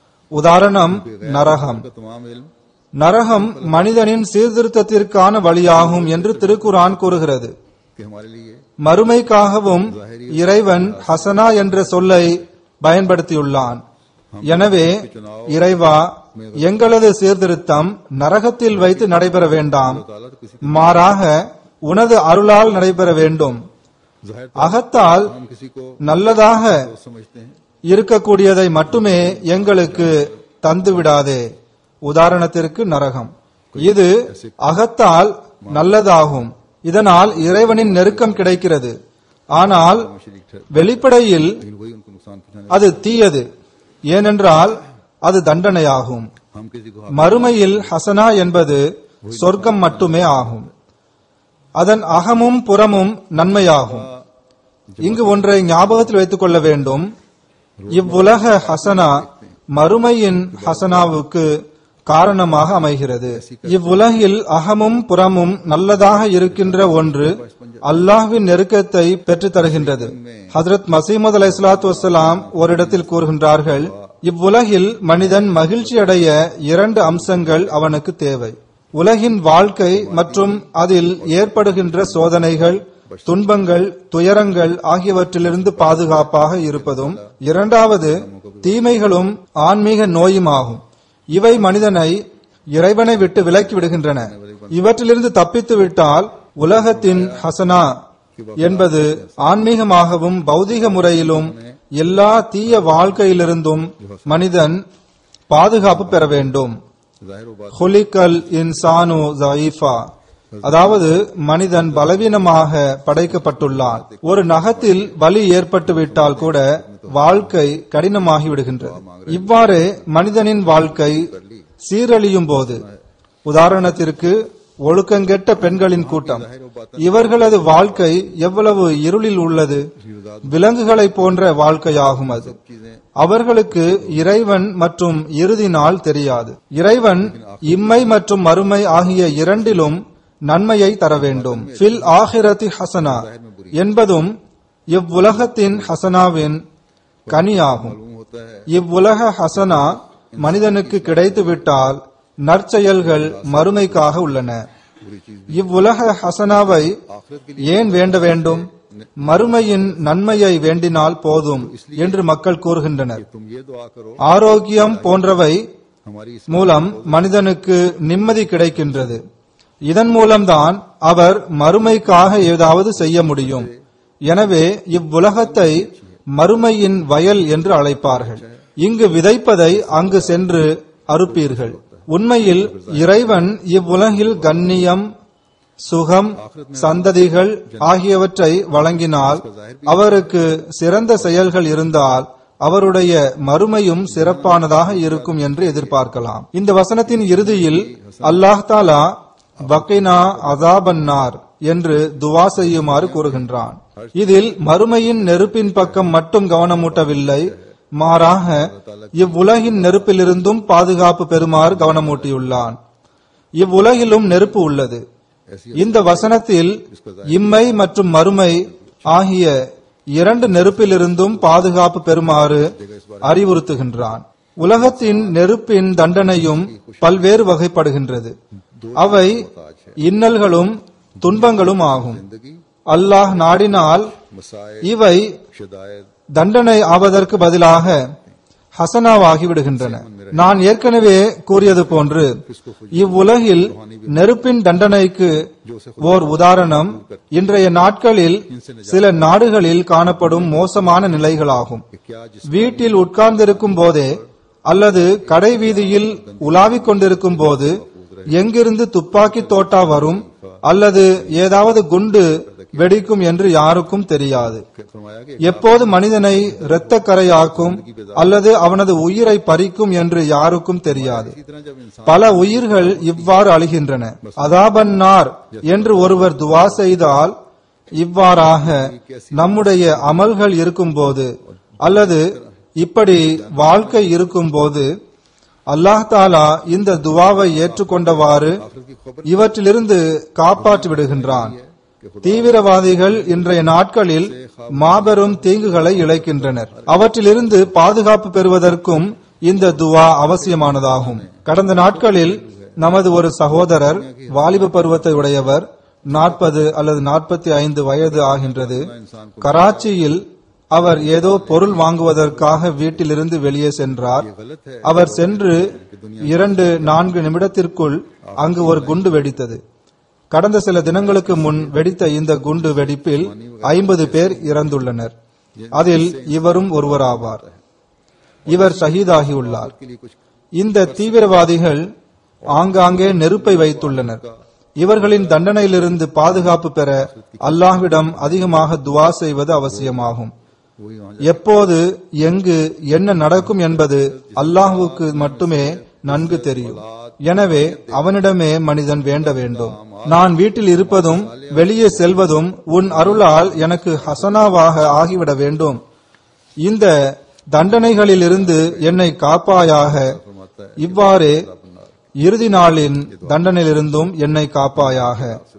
உதாரணம் நரகம் का तमाम इल्म நரகம் மனிதனின் சீர்திருத்தத்திற்கான வழியாகும் என்று திருக்குரான் கூறுகிறது कि हमारे लिए மறுமைக்காகவும் இறைவன் ஹசனா என்ற சொல்லை பயன்படுத்தியுள்ளான் எனவே இறைவா எங்களது சீர்திருத்தம் நரகத்தில் வைத்து நடைபெற வேண்டாம் ताला तो किसी மாறாக உனது அருளால் நடைபெற வேண்டும் जाहिर அகத்தால் हम किसी को நல்லதாக तो समझते हैं இருக்கக்கூடியதை மட்டுமே எங்களுக்கு தந்து விடாதே உதாரணத்திற்கு நரகம் இது அகத்தால் நல்லதாகும் இதனால் இறைவனின் நெருக்கம் கிடைக்கிறது ஆனால் शरीक ठहर வெளிப்படையில் लेकिन वही उनको नुकसान पहुंचाने அது தீயது ஏனென்றால் அது தண்டனையாகும் हम किसी को மறுமையில் ஹசனா என்பது சொர்க்கம் மட்டுமே ஆகும் அதன் அகமும் புறமும் நன்மையாகும் இங்கு ஒன்றை ஞாபகத்தில் வைத்துக் கொள்ள வேண்டும் இவ்வுலக ஹசனா மறுமையின் ஹசனாவுக்கு காரணமாக அமைகிறது இவ்வுலகில் அகமும் புறமும் நல்லதாக இருக்கின்ற ஒன்று அல்லாஹ்வின் நெருக்கத்தை பெற்றுத் தருகின்றது ஹஜரத் மசீமது அலை சலாத்து வசலாம் ஓரிடத்தில் கூறுகின்றார்கள் இவ்வுலகில் மனிதன் மகிழ்ச்சி அடைய இரண்டு அம்சங்கள் அவனுக்கு தேவை உலகின் வாழ்க்கை மற்றும் அதில் ஏற்படுகின்ற சோதனைகள் துன்பங்கள் துயரங்கள் ஆகியவற்றிலிருந்து பாதுகாப்பாக இருப்பதும் இரண்டாவது தீமைகளும் ஆன்மீக நோயுமாகும் இவை மனிதனை இறைவனை விட்டு விலக்கி விடுகின்றன இவற்றிலிருந்து தப்பித்து விட்டால் உலகத்தின் ஹசனா என்பது ஆன்மீகமாகவும் பௌதிக முறையிலும் எல்லா தீய வாழ்க்கையிலிருந்தும் மனிதன் பாதுகாப்பு பெற வேண்டும் जाहिर हो बात ஹுலிகல் இன்சானு ஜயீஃபா அதாவது மனிதன் பலவீனமாக படைக்கப்பட்டுள்ளான் ஒரு நகத்தில் வலி ஏற்பட்டு விட்டால் கூட வாழ்க்கை கடினமாகி விடுகின்றது இவ்வாறு மனிதனின் வாழ்க்கை சீரழியும் போது உதாரணத்திற்கு ஒழுக்கங்கெட்ட பெண்களின் கூட்டம் இவர்களது வாழ்க்கை எவ்வளவு இருளில் உள்ளது விலங்குகளை போன்ற வாழ்க்கையாகும் அது அவர்களுக்கு இறைவன் மற்றும் இறுதி நாள் தெரியாது இறைவன் இம்மை மற்றும் மறுமை ஆகிய இரண்டிலும் நன்மையை தர வேண்டும் ஃபில் ஆஹிரதி ஹசனா என்பதும் இவ்வுலகத்தின் ஹசனாவின் கனியாகும் मालूम होता है இவ்வுலக ஹசனா மனிதனுக்கு கிடைத்துவிட்டால் நற்செயல்கள் மறுமைக்காக உள்ளன बुरी चीज இவ்வுலக ஹசனாவை ஏன் வேண்ட வேண்டும் மறுமையின் நன்மையை வேண்டினால் போதும் என்று மக்கள் கூறுகின்றனர் तुम ये दुआ करो ஆரோக்கியம் போன்றவை हमारी इस மூலம் மனிதனுக்கு நிம்மதி கிடைக்கின்றது இதன் மூலம்தான் அவர் மறுமைக்காக ஏதாவது செய்ய முடியும் எனவே இவ்வுலகத்தை மறுமையின் வயல் என்று அழைப்பார்கள் இங்கு விதைப்பதை அங்கு சென்று அறுப்பீர்கள் உண்மையில் இறைவன் இவ்வுலகில் கண்ணியம் சுகம் சந்ததிகள் ஆகியவற்றை வழங்கினால் அவருக்கு சிறந்த செயல்கள் இருந்தால் அவருடைய மறுமையும் சிறப்பானதாக இருக்கும் என்று எதிர்பார்க்கலாம் இந்த வசனத்தின் இறுதியில் அல்லாஹ் தாலா பக்கினா அதாபன்னார் என்று துவா செய்யுமாறு கூறுகின்றான் இதில் மறுமையின் நெருப்பின் பக்கம் மட்டும் கவனமூட்டவில்லை மாறாக இவ்வுலகின் நெருப்பிலிருந்தும் பாதுகாப்பு பெறுமாறு கவனமூட்டியுள்ளான் இவ்வுலகிலும் நெருப்பு உள்ளது இந்த வசனத்தில் இம்மை மற்றும் மறுமை ஆகிய இரண்டு நெருப்பிலிருந்தும் பாதுகாப்பு பெறுமாறு அறிவுறுத்துகின்றான் உலகத்தின் நெருப்பின் தண்டனையும் பல்வேறு வகைப்படுகின்றது அவை இன்னல்களும் துன்பங்களும் ஆகும் जिंदगी அல்லாஹ் நாடினால் मसाए இவை शदायद தண்டனை ஆவதற்கு பதிலாக ஹசனாவாகி விடுகின்றன நான் ஏற்கனவே கூறியது போன்று இவ்வுலகில் நெருப்பின் தண்டனைக்கு ஓர் உதாரணம் இன்றைய நாட்களில் சில நாடுகளில் காணப்படும் மோசமான நிலைகளாகும் कि क्या जिस வீட்டில் உட்கார்ந்திருக்கும் போதே அல்லது கடை வீதியில் உலாவிக் கொண்டிருக்கும் போது எங்கிருந்து துப்பாக்கி தோட்டா வரும் அல்லது ஏதாவது குண்டு வெடிக்கும் என்று யாருக்கும் தெரியாது फरमाया कि எப்போது மனிதனை இரத்தக்கரையாக்கும் அல்லது அவனது உயிரை பறிக்கும் என்று யாருக்கும் தெரியாது इसी तरह जब इंसान பல உயிர்கள் இவ்வாறு அழிகின்றன அதாபன்னார் என்று ஒருவர் துவா செய்தால் இவ்வாறாக நம்முடைய அமல்கள் இருக்கும்போது அல்லது இப்படி வாழ்க்கை இருக்கும்போது அல்லாஹ் தாலா இந்த துவாவை ஏற்றுக்கொண்டவாறு இவற்றிலிருந்து காப்பாற்றி விடுகின்றான் தீவிரவாதிகள் இன்றைய நாட்களில் மாபெரும் தீங்குகளை இழைக்கின்றனர் அவற்றிலிருந்து பாதுகாப்பு பெறுவதற்கும் இந்த துவா அவசியமானதாகும் கடந்த நாட்களில் நமது ஒரு சகோதரர் வாலிப பருவத்தை உடையவர் நாற்பது அல்லது நாற்பத்தி ஐந்து வயது ஆகின்றது கராச்சியில் அவர் ஏதோ பொருள் வாங்குவதற்காக வீட்டிலிருந்து வெளியே சென்றார் அவர் சென்று இரண்டு நான்கு நிமிடத்திற்குள் அங்கு ஒரு குண்டு வெடித்தது கடந்த சில தினங்களுக்கு முன் வெடித்த இந்த குண்டு வெடிப்பில் ஐம்பது பேர் இறந்துள்ளனர் அதில் இவரும் ஒருவராவார் இவர் ஷஹீதாகியுள்ளார் के लिए कुछ இந்த தீவிரவாதிகள் ஆங்காங்கே நெருப்பை வைத்துள்ளனர் இவர்களின் தண்டனையிலிருந்து பாதுகாப்பு பெற அல்லாஹ்விடம் அதிகமாக துவா செய்வது அவசியமாகும் वही वहां எப்போது எங்கு என்ன நடக்கும் என்பது அல்லாஹுவுக்கு மட்டுமே நன்கு தெரியும் எனவே அவனிடமே மனிதன் வேண்ட வேண்டும் நான் வீட்டில் இருப்பதும் வெளியே செல்வதும் உன் அருளால் எனக்கு ஹசனாவாக ஆகிவிட வேண்டும் இந்த தண்டனைகளிலிருந்து என்னை காப்பாயாக இவ்வாறு இறுதி நாளின் தண்டனையிலிருந்தும் என்னை காப்பாயாக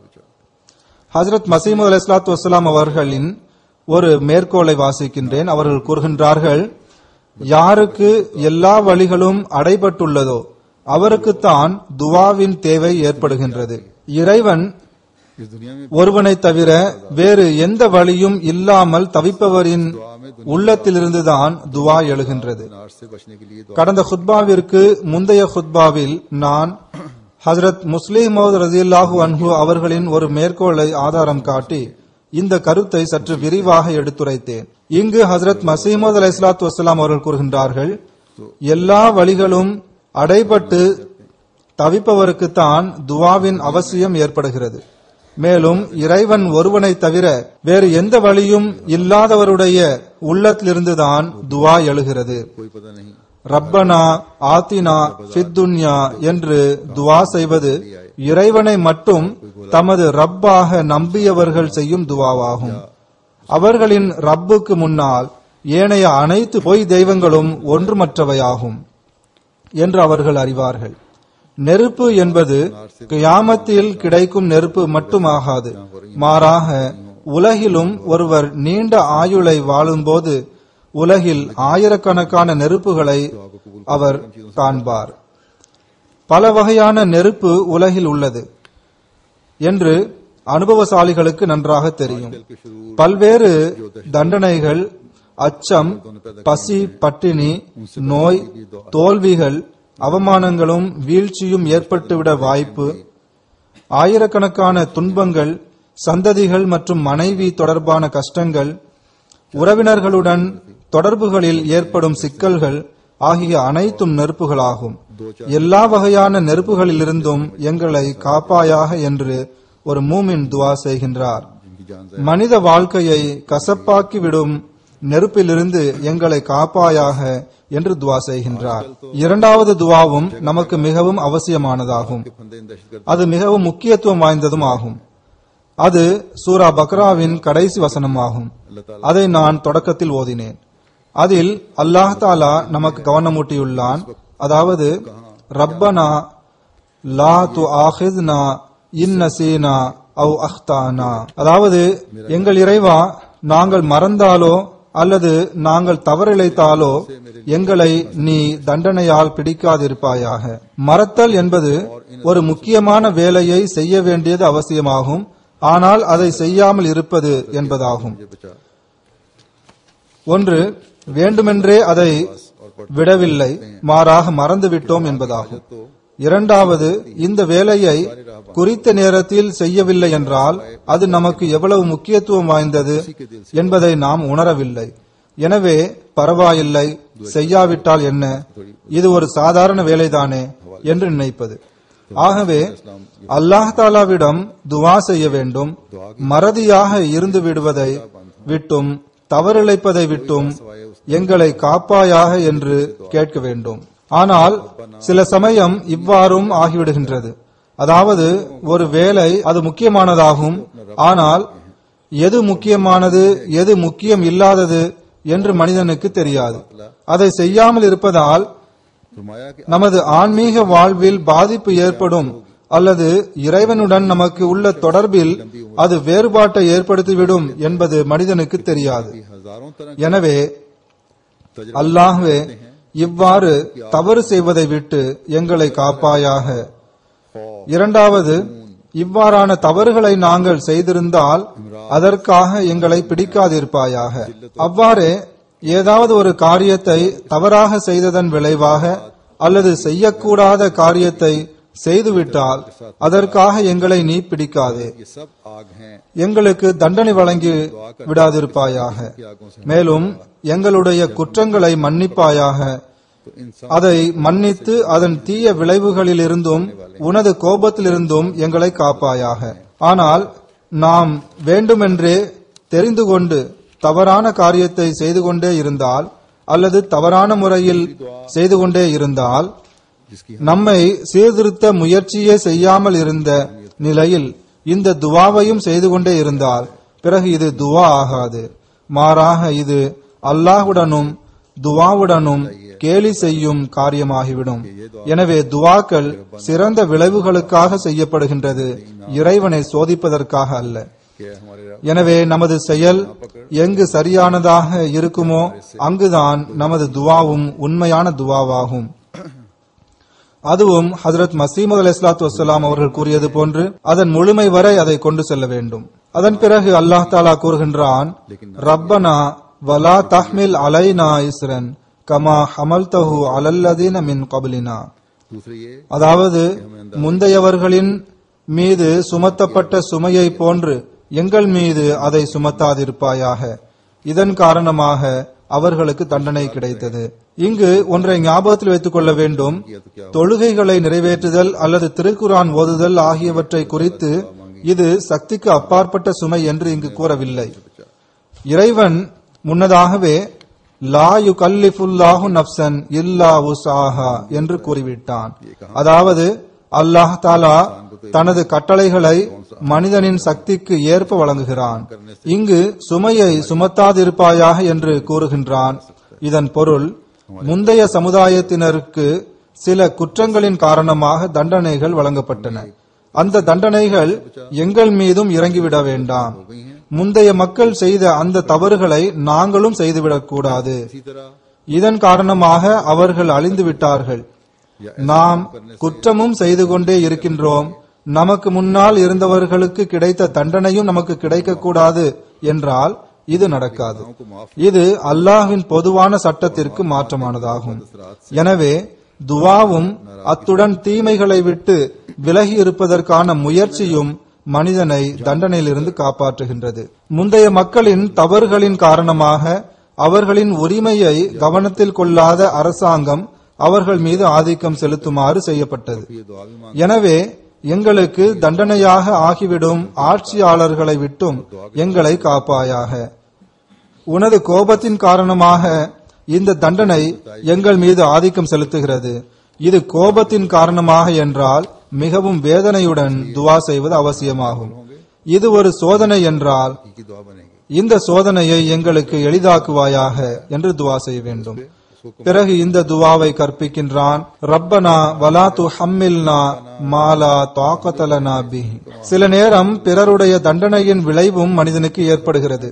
ஹஜரத் மசீமது அலி இஸ்லாத்து வசலாம் அவர்களின் ஒரு மேற்கோளை வாசிக்கின்றேன் அவர்கள் கூறுகின்றார்கள் யாருக்கு எல்லா வழிகளும் அடைபட்டுள்ளதோ அவருக்குத்தான் துவாவின் தேவை ஏற்படுகின்றது இறைவன் इस दुनिया में ஒருவனை தவிர வேறு எந்த வழியும் இல்லாமல் தவிப்பவரின் உள்ளத்திலிருந்துதான் துவா எழுகின்றது नार से बचने के लिए दुआ கடந்த ஹுத்பாவிற்கு முந்தைய ஹுத்பாவில் நான் ஹஜரத் முஸ்லிம் மௌத் ரசியல்லாஹு அன்ஹு அவர்களின் ஒரு மேற்கோளை ஆதாரம் காட்டி இந்த கருத்தை சற்று விரிவாக எடுத்துரைத்தேன் இங்கு ஹஜரத் மசீமது அலை இஸ்லாத்து வசலாம் அவர்கள் கூறுகின்றார்கள் எல்லா வழிகளும் அடைபட்டு தவிப்பவருக்குத்தான் துவாவின் அவசியம் ஏற்படுகிறது மேலும் இறைவன் ஒருவனை தவிர வேறு எந்த வழியும் இல்லாதவருடைய உள்ளத்திலிருந்துதான் துவா எழுகிறது कोई पता नहीं ரப்பனா ஆத்தினா ஃபித்துன்யா என்று துவா செய்வது இறைவனை மட்டும் தமது ரப்பாக நம்பியவர்கள் செய்யும் துவாவாகும் அவர்களின் ரப்புக்கு முன்னால் ஏனைய அனைத்து பொய் தெய்வங்களும் ஒன்றுமற்றவையாகும் என்று அவர்கள் அறிவார்கள் நெருப்பு என்பது கியாமத்தில் கிடைக்கும் நெருப்பு மட்டுமாகாது மாறாக உலகிலும் ஒருவர் நீண்ட ஆயுளை வாழும்போது உலகில் ஆயிரக்கணக்கான நெருப்புகளை அவர் காண்பார் பல வகையான நெருப்பு உலகில் உள்ளது என்று அனுபவசாலிகளுக்கு நன்றாக தெரியும் பல்வேறு தண்டனைகள் அச்சம் பசி பட்டினி நோய் தோல்விகள் அவமானங்களும் வீழ்ச்சியும் ஏற்பட்டுவிட வாய்ப்பு ஆயிரக்கணக்கான துன்பங்கள் சந்ததிகள் மற்றும் மனைவி தொடர்பான கஷ்டங்கள் உறவினர்களுடன் தொடர்புகளில் ஏற்படும் சிக்கல்கள் ஆகிய அனைத்தும் நெருப்புகளாகும் எல்லா வகையான நெருப்புகளிலிருந்தும் எங்களை காப்பாயாக என்று ஒரு மூமின் துவா செய்கின்றார் जिनकी जान மனித வாழ்க்கையை கசப்பாக்கி விடும் நெருப்பிலிருந்து எங்களை காப்பாயாக என்று துவா செய்கின்றார் இரண்டாவது துவாவும் நமக்கு மிகவும் அவசியமானதாகும் के फंदे इन दहशतगर्द அது மிகவும் முக்கியத்துவம் வாய்ந்ததும் ஆகும் அது சூரா பக்ராவின் கடைசி வசனமாகும் அதை நான் தொடக்கத்தில் ஓதினேன் அதில் அல்லாஹ் தாலா நமக்கு கவனமூட்டியுள்ளான் அதாவது ரப்பனா லா து ஆஹித்னா இன் நசீனா அவ் அஹ்தானா அதாவது எங்கள் இறைவா நாங்கள் மறந்தாலோ அல்லது நாங்கள் தவறிழைத்தாலோ எங்களை நீ தண்டனையால் பிடிக்காதிருப்பாயாக மறத்தல் என்பது ஒரு முக்கியமான வேலையை செய்ய வேண்டியது அவசியமாகும் ஆனால் அதை செய்யாமல் இருப்பது என்பதாகும் मुझे बचा ஒன்று வேண்டுமென்றே அதை விடவில்லை மாறாக மறந்துவிட்டோம் என்பதாகும் இரண்டாவது இந்த வேலையை குறித்த நேரத்தில் செய்யவில்லை என்றால் அது நமக்கு எவ்வளவு முக்கியத்துவம் வாய்ந்தது என்பதை நாம் உணரவில்லை எனவே பரவாயில்லை செய்யாவிட்டால் என்ன இது ஒரு சாதாரண வேலைதானே என்று நினைப்பது ஆகவே அல்லாஹ் தாலாவிடம் துவா செய்ய வேண்டும் மறதியாக இருந்து விடுவதை விட்டும் தவறிழைப்பதை விட்டும் எங்களை காப்பாயாக என்று கேட்க வேண்டும் ஆனால் சில சமயம் இவ்வாறும் ஆகிவிடுகின்றது அதாவது ஒரு வேலை அது முக்கியமானதாகும் ஆனால் எது முக்கியமானது எது முக்கியம் இல்லாதது என்று மனிதனுக்கு தெரியாது அதை செய்யாமல் இருப்பதால் फरमाया कि நமது ஆன்மீக வாழ்வில் பாதிப்பு ஏற்படும் அல்லது இறைவனுடன் நமக்கு உள்ள தொடர்பில் அது வேறுபாட்டை ஏற்படுத்திவிடும் என்பது மனிதனுக்கு தெரியாது हजारों तरह எனவே அல்லாஹ்வே இவ்வாறு தவறு செய்வதை விட்டு எங்களை காப்பாயாக இரண்டாவது இவ்வாறான தவறுகளை நாங்கள் செய்திருந்தால் அதற்காக எங்களை பிடிக்காதிருப்பாயாக அவ்வாறே ஏதாவது ஒரு காரியத்தை தவறாக செய்ததன் விளைவாக அல்லது செய்யக்கூடாத காரியத்தை செய்துவிட்டால் அதற்காக எங்களை நீ பிடிக்காதே ये सब आग हैं எங்களுக்கு தண்டனை வழங்கி விடாதிருப்பாயாக மேலும் எங்களுடைய குற்றங்களை மன்னிப்பாயாக तो इंसान அதை மன்னித்து அதன் தீய விளைவுகளிலிருந்தும் உனது கோபத்திலிருந்தும் எங்களை காப்பாயாக ஆனால் நாம் வேண்டுமென்றே தெரிந்து கொண்டு தவறான காரியத்தை செய்து கொண்டே இருந்தால் அல்லது தவறான முறையில் செய்து கொண்டே இருந்தால் जिसकी நம்மை சீர்திருத்த முயற்சியே செய்யாமல் இருந்த நிலையில் இந்த துவாவையும் செய்து கொண்டே இருந்தால் பிறகு இது துவா ஆகாது மாறாக இது அல்லாஹ்வுடனும் துவாவுடனும் கேலி செய்யும் காரியமாகிவிடும் எனவே துவாக்கள் சிறந்த விளைவுகளுக்காக செய்யப்படுகின்றது இறைவனை சோதிப்பதற்காக அல்ல कि हमारे रब எனவே நமது செயல் எங்கு சரியானதாக இருக்குமோ அங்குதான் நமது துவாவும் உண்மையான துவாவாகும் அதுவும் ஹஜரத் மசீமது அலி இஸ்லாத்து வசலாம் அவர்கள் கூறியது போன்று அதன் முழுமை வரை அதை கொண்டு செல்ல வேண்டும் அதன் பிறகு அல்லாஹ் தாலா கூறுகின்றான் ரப்பனா வலா தஹ்மில் அலைனா இஸ்ரன் கமா ஹமல்தஹு அலல்லதீன மின் கபலினா दूसरे ये அதாவது முந்தையவர்களின் மீது சுமத்தப்பட்ட சுமையை போன்று எங்கள் மீது அதை சுமத்தாதிருப்பாயாக இதன் காரணமாக அவர்களுக்கு தண்டனை கிடைத்தது இங்கு ஒன்றை ஞாபகத்தில் வைத்துக் கொள்ள வேண்டும் தொழுகைகளை நிறைவேற்றுதல் அல்லது திருக்குரான் ஓதுதல் ஆகியவற்றை குறித்து இது சக்திக்கு அப்பாற்பட்ட சுமை என்று இங்கு கூறவில்லை இறைவன் முன்னதாகவே லா யுகல்லிஃபுல்லாஹு நப்சன் இல்லா உசாஹா என்று கூறிவிட்டான் அதாவது அல்லாஹ் தாலா தனது கட்டளைகளை மனிதனின் சக்திக்கு ஏற்ப வழங்குகிறான் இங்கு சுமையை சுமத்தாதிருப்பாயாக என்று கூறுகின்றான் இதன் பொருள் முந்தைய சமுதாயத்தினருக்கு சில குற்றங்களின் காரணமாக தண்டனைகள் வழங்கப்பட்டன அந்த தண்டனைகள் எங்கள் மீதும் இறங்கிவிட வேண்டாம் முந்தைய மக்கள் செய்த அந்த தவறுகளை நாங்களும் செய்துவிடக் கூடாது इसी तरह இதன் காரணமாக அவர்கள் அழிந்து விட்டார்கள் நாம் குற்றமும் செய்து கொண்டே இருக்கின்றோம் நமக்கு முன்னால் இருந்தவர்களுக்கு கிடைத்த தண்டனையும் நமக்கு கிடைக்கக்கூடாது என்றால் இது நடக்காது இது அல்லாஹ்வின் பொதுவான சட்டத்திற்கு மாற்றமானதாகும் எனவே துவாவும் அத்துடன் தீமைகளை விட்டு விலகி இருப்பதற்கான முயற்சியும் மனிதனை தண்டனையிலிருந்து காப்பாற்றுகின்றது முந்தைய மக்களின் தவறுகளின் காரணமாக அவர்களின் உரிமையை கவனத்தில் கொள்ளாத அரசாங்கம் அவர்கள் மீது ஆதிக்கம் செலுத்துமாறு செய்யப்பட்டது ये दुआ भी मांग எனவே எங்களுக்கு தண்டனையாக ஆகிவிடும் ஆட்சியாளர்களை விட்டும் எங்களை காப்பாயாக உனது கோபத்தின் காரணமாக இந்த தண்டனை எங்கள் மீது ஆதிக்கம் செலுத்துகிறது இது கோபத்தின் காரணமாக என்றால் மிகவும் வேதனையுடன் துவா செய்வது அவசியமாகும் இது ஒரு சோதனை என்றால் की दुआ बनेगी இந்த சோதனையை எங்களுக்கு எளிதாக்குவாயாக என்று துவா செய்ய வேண்டும் பிறகு இந்த துவாவை கற்பிக்கின்றான் ரப்பனா வலா து ஹம்மில்னா மாலா தாக்கத்தலனா பிஹி சில நேரம் பிறருடைய தண்டனையின் விளைவும் மனிதனுக்கு ஏற்படுகிறது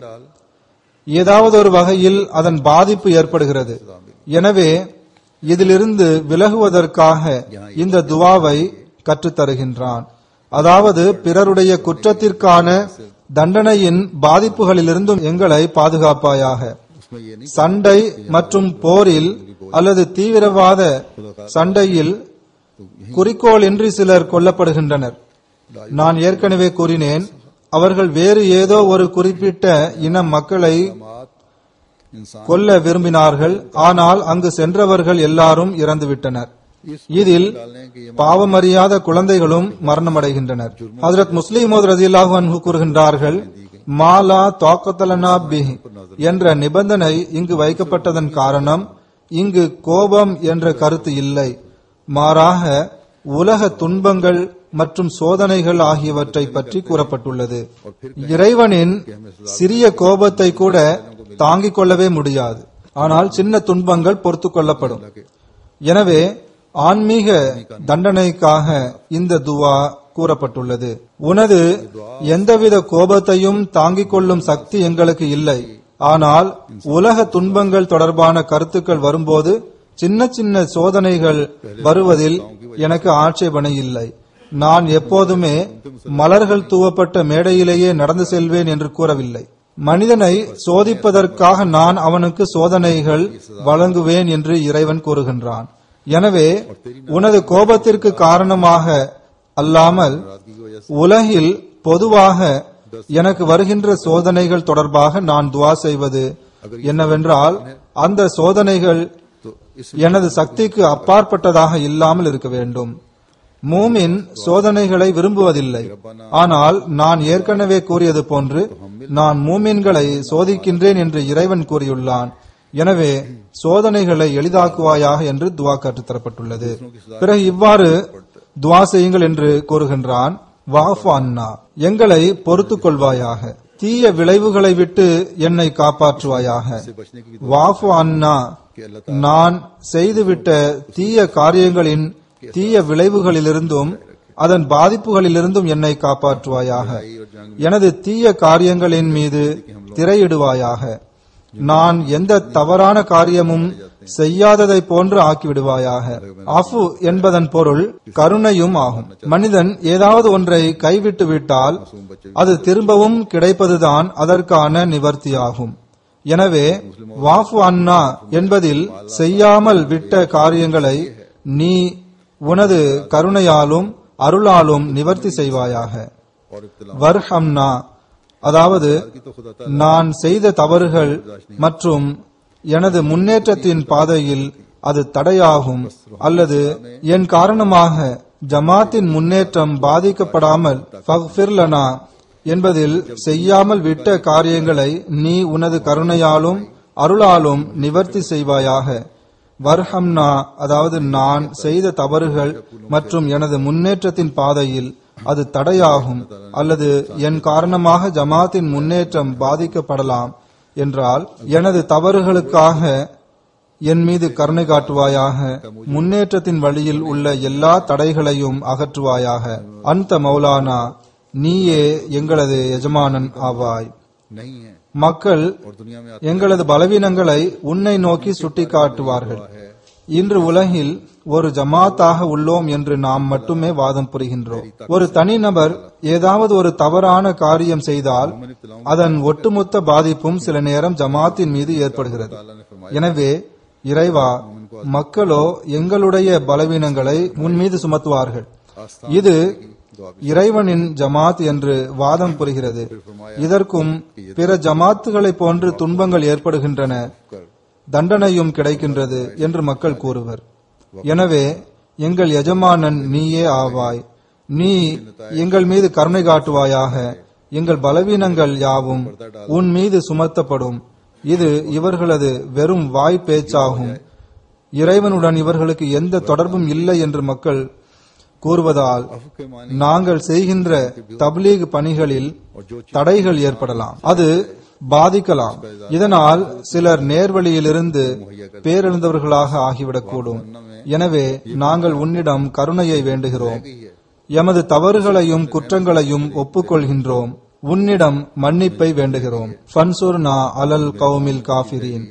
ஏதாவது ஒரு வகையில் அதன் பாதிப்பு ஏற்படுகிறது எனவே இதிலிருந்து விலகுவதற்காக இந்த துவாவை கற்றுத்தருகின்றான் அதாவது பிறருடைய குற்றத்திற்கான தண்டனையின் பாதிப்புகளிலிருந்தும் எங்களை பாதுகாப்பாயாக उसमें ये नहीं சண்டை மற்றும் போரில் அல்லது தீவிரவாத சண்டையில் குறிக்கோள் இன்றி சிலர் கொல்லப்படுகின்றனர் நான் ஏற்கனவே கூறினேன் அவர்கள் வேறு ஏதோ ஒரு குறிப்பிட்ட இன மக்களை बात इंसान கொல்ல விரும்பினார்கள் ஆனால் அங்கு சென்றவர்கள் எல்லாரும் இறந்துவிட்டனர் இதில் डालने की ये பாவமறியாத குழந்தைகளும் மரணமடைகின்றனர் ஹஜரத் முஸ்லிமோத் ரதில்லாஹு அன்ஹு கூறுகின்றார்கள் மாலா தாக்கத்தலனா பிஹி என்ற நிபந்தனை இங்கு வைக்கப்பட்டதன் காரணம் இங்கு கோபம் என்ற கருத்து இல்லை மாறாக உலக துன்பங்கள் மற்றும் சோதனைகள் ஆகியவற்றை பற்றி கூறப்பட்டுள்ளது இறைவனின் சிறிய கோபத்தை கூட தாங்கிக் கொள்ளவே முடியாது ஆனால் சின்ன துன்பங்கள் பொறுத்துக் கொள்ளப்படும் எனவே ஆன்மீக தண்டனைக்காக இந்த துவா கூறப்பட்டுள்ளது உனது எந்தவித கோபத்தையும் தாங்கிக் கொள்ளும் சக்தி எங்களுக்கு இல்லை ஆனால் உலக துன்பங்கள் தொடர்பான கருத்துக்கள் வரும்போது சின்ன சின்ன சோதனைகள் வருவதில் எனக்கு ஆட்சேபனை இல்லை நான் எப்போதுமே மலர்கள் தூவப்பட்ட மேடையிலேயே நடந்து செல்வேன் என்று கூறவில்லை மனிதனை சோதிப்பதற்காக நான் அவனுக்கு சோதனைகள் வழங்குவேன் என்று இறைவன் கூறுகின்றான் எனவே உனது கோபத்திற்கு காரணமாக அல்லாமல் உலகில் பொதுவாக எனக்கு வருகின்ற சோதனைகள் தொடர்பாக நான் துவா செய்வது என்னவென்றால் அந்த சோதனைகள் तो इस எனது சக்திக்கு அப்பாற்பட்டதாக இல்லாமல் இருக்க வேண்டும் மூமின் சோதனைகளை விரும்புவதில்லை ஆனால் நான் ஏற்கனவே கூறியது போன்று நான் மூமின்களை சோதிக்கின்றேன் என்று இறைவன் கூறியுள்ளான் எனவே சோதனைகளை எளிதாக்குவாயாக என்று துவா கற்றுத்தரப்பட்டுள்ளது பிறகு இவ்வாறு துவா செய்யுங்கள் என்று கூறுகின்றான் வாஃபு அண்ணா எங்களை பொறுத்துக் கொள்வாயாக தீய விளைவுகளை விட்டு என்னை காப்பாற்றுவாயாக से बचने की வாஃபு அண்ணா कि अल्लाह நான் செய்துவிட்ட தீய காரியங்களின் தீய விளைவுகளிலிருந்தும் அதன் பாதிப்புகளிலிருந்தும் என்னை காப்பாற்றுவாயாக எனது தீய காரியங்களின் மீது திரையிடுவாயாக நான் எந்த தவறான காரியமும் செய்யாததை போன்று ஆக்கிவிடுவாயாக அஃபு என்பதன் பொருள் கருணையும் ஆகும் மனிதன் ஏதாவது ஒன்றை கைவிட்டு விட்டால் அது திரும்பவும் கிடைப்பதுதான் அதற்கான நிவர்த்தியாகும் எனவே வாஃபு அண்ணா என்பதில் செய்யாமல் விட்ட காரியங்களை நீ உனது கருணையாலும் அருளாலும் நிவர்த்தி செய்வாயாக और इब्तला வர்ஹம்னா அதாவது की तो खुदा நான் செய்த தவறுகள் மற்றும் எனது முன்னேற்றத்தின் பாதையில் அது தடையாகும் அல்லது என் காரணமாக ஜமாத்தின் முன்னேற்றம் பாதிக்கப்படாமல் ஃபக்ஃபிர் லனா என்பதில் செய்யாமல் விட்ட காரியங்களை நீ உனது கருணையாலும் அருளாலும் நிவர்த்தி செய்வாயாக வர்ஹம்னா அதாவது நான் செய்த தவறுகள் மற்றும் எனது முன்னேற்றத்தின் பாதையில் அது தடையாகும் அல்லது என் காரணமாக ஜமாத்தின் முன்னேற்றம் பாதிக்கப்படலாம் என்றால் எனது தவறுகளுக்காக என் மீது கருணை காட்டுவாயாக முன்னேற்றத்தின் வழியில் உள்ள எல்லா தடைகளையும் அகற்றுவாயாக அந்த மௌலானா நீயே எங்களது எஜமானன் ஆவாய் नहीं है மக்கள் और दुनिया में எங்களது பலவீனங்களை உன்னை நோக்கி சுட்டிக்காட்டுவார்கள் இன்று உலகில் ஒரு ஜமாத்தாக உள்ளோம் என்று நாம் மட்டுமே வாதம் புரிகின்றோம் ஒரு தனிநபர் ஏதாவது ஒரு தவறான காரியம் செய்தால் அதன் ஒட்டுமொத்த பாதிப்பும் சில நேரம் ஜமாத்தின் மீது ஏற்படுகிறது எனவே இறைவா மக்களோ எங்களுடைய பலவீனங்களை உன் மீது சுமத்துவார்கள் இது இறைவனின் ஜமாத் என்று வாதம் புரிகிறது இதற்கும் பிற ஜமாத்துகளைப் போன்று துன்பங்கள் ஏற்படுகின்றன தண்டனையும் கிடைக்கின்றது என்று மக்கள் கூறுவர் எனவே எங்கள் எஜமானன் நீயே ஆவாய் நீ எங்கள் மீது கருணை காட்டுவாயாக எங்கள் பலவீனங்கள் யாவும் உன் மீது சுமத்தப்படும் இது இவர்களது வெறும் வாய் பேச்சாகும் இறைவனுடன் இவர்களுக்கு எந்த தொடர்பும் இல்லை என்று மக்கள் கூறுவதால் நாங்கள் செய்கின்ற தப்லீக் பணிகளில் தடைகள் ஏற்படலாம் அது பாதிக்கலாம் இதனால் சிலர் நேர்வழியிலிருந்து பேரெழுந்தவர்களாக ஆகிவிடக்கூடும் எனவே நாங்கள் உன்னிடம் கருணையை வேண்டுகிறோம் எமது தவறுகளையும் குற்றங்களையும் ஒப்புக்கொள்கின்றோம் உன்னிடம் மன்னிப்பை வேண்டுகிறோம் ஃபன்சுர்னா அலல் கௌமில் காஃபிரீன்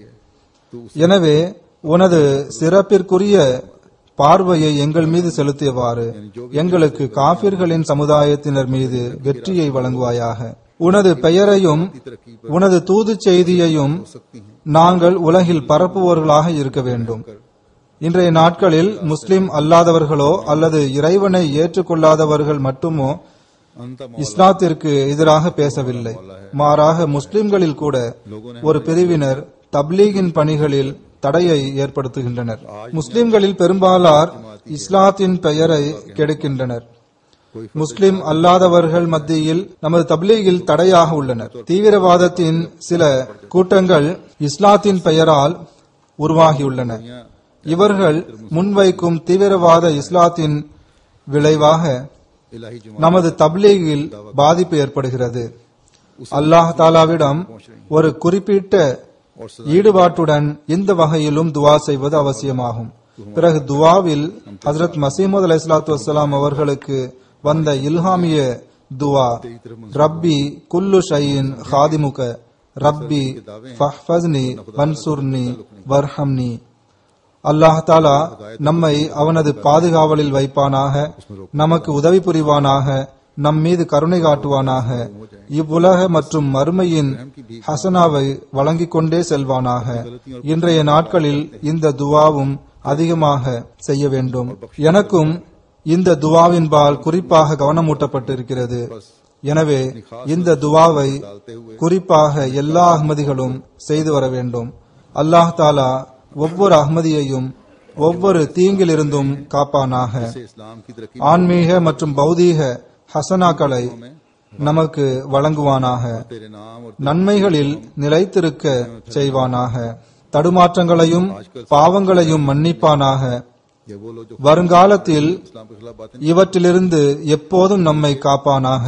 எனவே உனது சிறப்பிற்குரிய பார்வையை எங்கள் மீது செலுத்தியவாறு எங்களுக்கு காபிர்களின் சமுதாயத்தினர் மீது வெற்றியை வழங்குவாயாக உனது பெயரையும் உனது தூது செய்தியையும் நாங்கள் உலகில் பரப்புவோர்களாக இருக்க வேண்டும் இன்றைய நாட்களில் முஸ்லிம் அல்லாதவர்களோ அல்லது இறைவனை ஏற்றுக்கொள்ளாதவர்கள் மட்டுமோ இஸ்லாத்திற்கு எதிராக பேசவில்லை மாறாக முஸ்லிம்களில் கூட ஒரு பிரிவினர் தப்லீகின் பணிகளில் தடையை ஏற்படுத்துகின்றனர் முஸ்லிம்களில் பெரும்பாலார் இஸ்லாத்தின் பெயரை கெடுக்கின்றனர் முஸ்லிம் அல்லாதவர்கள் மத்தியில் நமது தப்லீகில் தடையாக உள்ளனர் தீவிரவாதத்தின் சில கூட்டங்கள் இஸ்லாத்தின் பெயரால் உருவாகியுள்ளன இவர்கள் முன்வைக்கும் தீவிரவாத இஸ்லாத்தின் விளைவாக நமது தப்லீகில் பாதிப்பு ஏற்படுகிறது அல்லாஹ் தாலாவிடம் ஒரு குறிப்பிட்ட ஈடுபாட்டுடன் இந்த வகையிலும் துவா செய்வது அவசியமாகும் பிறகு துவாவில் ஹசரத் மசீமது அலி இஸ்லாத்து வசலாம் அவர்களுக்கு வந்த இல்ஹாமிய துவா ரப்பி குல்லு ஷையின் ஹாதிமுக ரப்பி ஃபஹ்ஃபஸ்னி வன்சுர்னி வர்ஹம்னி அல்லாஹ் தாலா நம்மை அவனது பாதுகாவலில் வைப்பானாக நமக்கு உதவி புரிவானாக நம் மீது கருணை காட்டுவானாக இவ்வுலக மற்றும் மறுமையின் ஹசனாவை வழங்கிக் கொண்டே செல்வானாக இன்றைய நாட்களில் இந்த துவாவும் அதிகமாக செய்ய வேண்டும் எனக்கும் இந்த துவாவின்பால் குறிப்பாக கவனமூட்டப்பட்டிருக்கிறது எனவே இந்த துவாவை குறிப்பாக எல்லா அகமதிகளும் செய்து வர வேண்டும் அல்லாஹ் தாலா ஒவ்வொரு அகமதியையும் ஒவ்வொரு தீங்கிலிருந்தும் காப்பானாக ஆன்மீக மற்றும் பௌதீக ஹசனாக்களை நமக்கு வழங்குவானாக நன்மைகளில் நிலைத்திருக்க செய்வானாக தடுமாற்றங்களையும் பாவங்களையும் மன்னிப்பானாக வருங்காலத்தில் இவற்றிலிருந்து எப்போதும் நம்மை காப்பானாக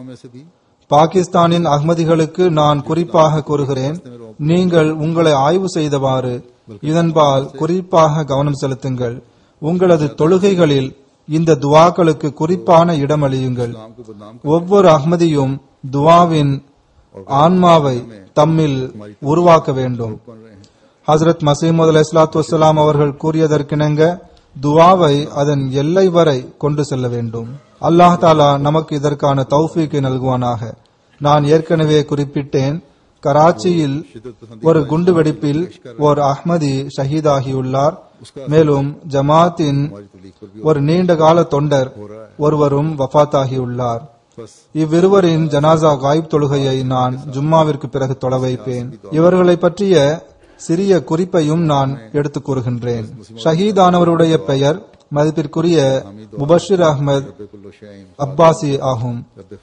பாகிஸ்தானின் அகமதிகளுக்கு நான் குறிப்பாக கூறுகிறேன் நீங்கள் உங்களை ஆய்வு செய்தவாறு இதன்பால் குறிப்பாக கவனம் செலுத்துங்கள் உங்களது தொழுகைகளில் இந்த துவாக்களுக்கு குறிப்பான இடமளியுங்கள் ஒவ்வொரு அகமதியும் துவாவின் ஆன்மாவை தம்மில் உருவாக்க வேண்டும் ஹசரத் மசீமது அலி இஸ்லாத்து வசலாம் அவர்கள் கூறியதற்கிணங்க துவாவை அதன் எல்லை வரை கொண்டு செல்ல வேண்டும் அல்லாஹ் தாலா நமக்கு இதற்கான தௌஃபீக்கை நல்குவானாக நான் ஏற்கனவே குறிப்பிட்டேன் கராச்சியில் ஒரு குண்டு வெடிப்பில் ஓர் அஹ்மதி ஷஹீதாகியுள்ளார் மேலும் ஜமாத்தின் ஒரு நீண்ட கால தொண்டர் ஒருவரும் வஃத்தாகியுள்ளார் இவ்விருவரின் ஜனாசா காயிப் தொழுகையை நான் ஜும்மாவிற்கு பிறகு தொட வைப்பேன் இவர்களை பற்றிய சிறிய குறிப்பையும் நான் எடுத்துக் கூறுகின்றேன் ஷஹீதானவருடைய பெயர் மதிப்பிற்குரிய முபஷிர் அஹ்மத் அப்பாசி ஆகும்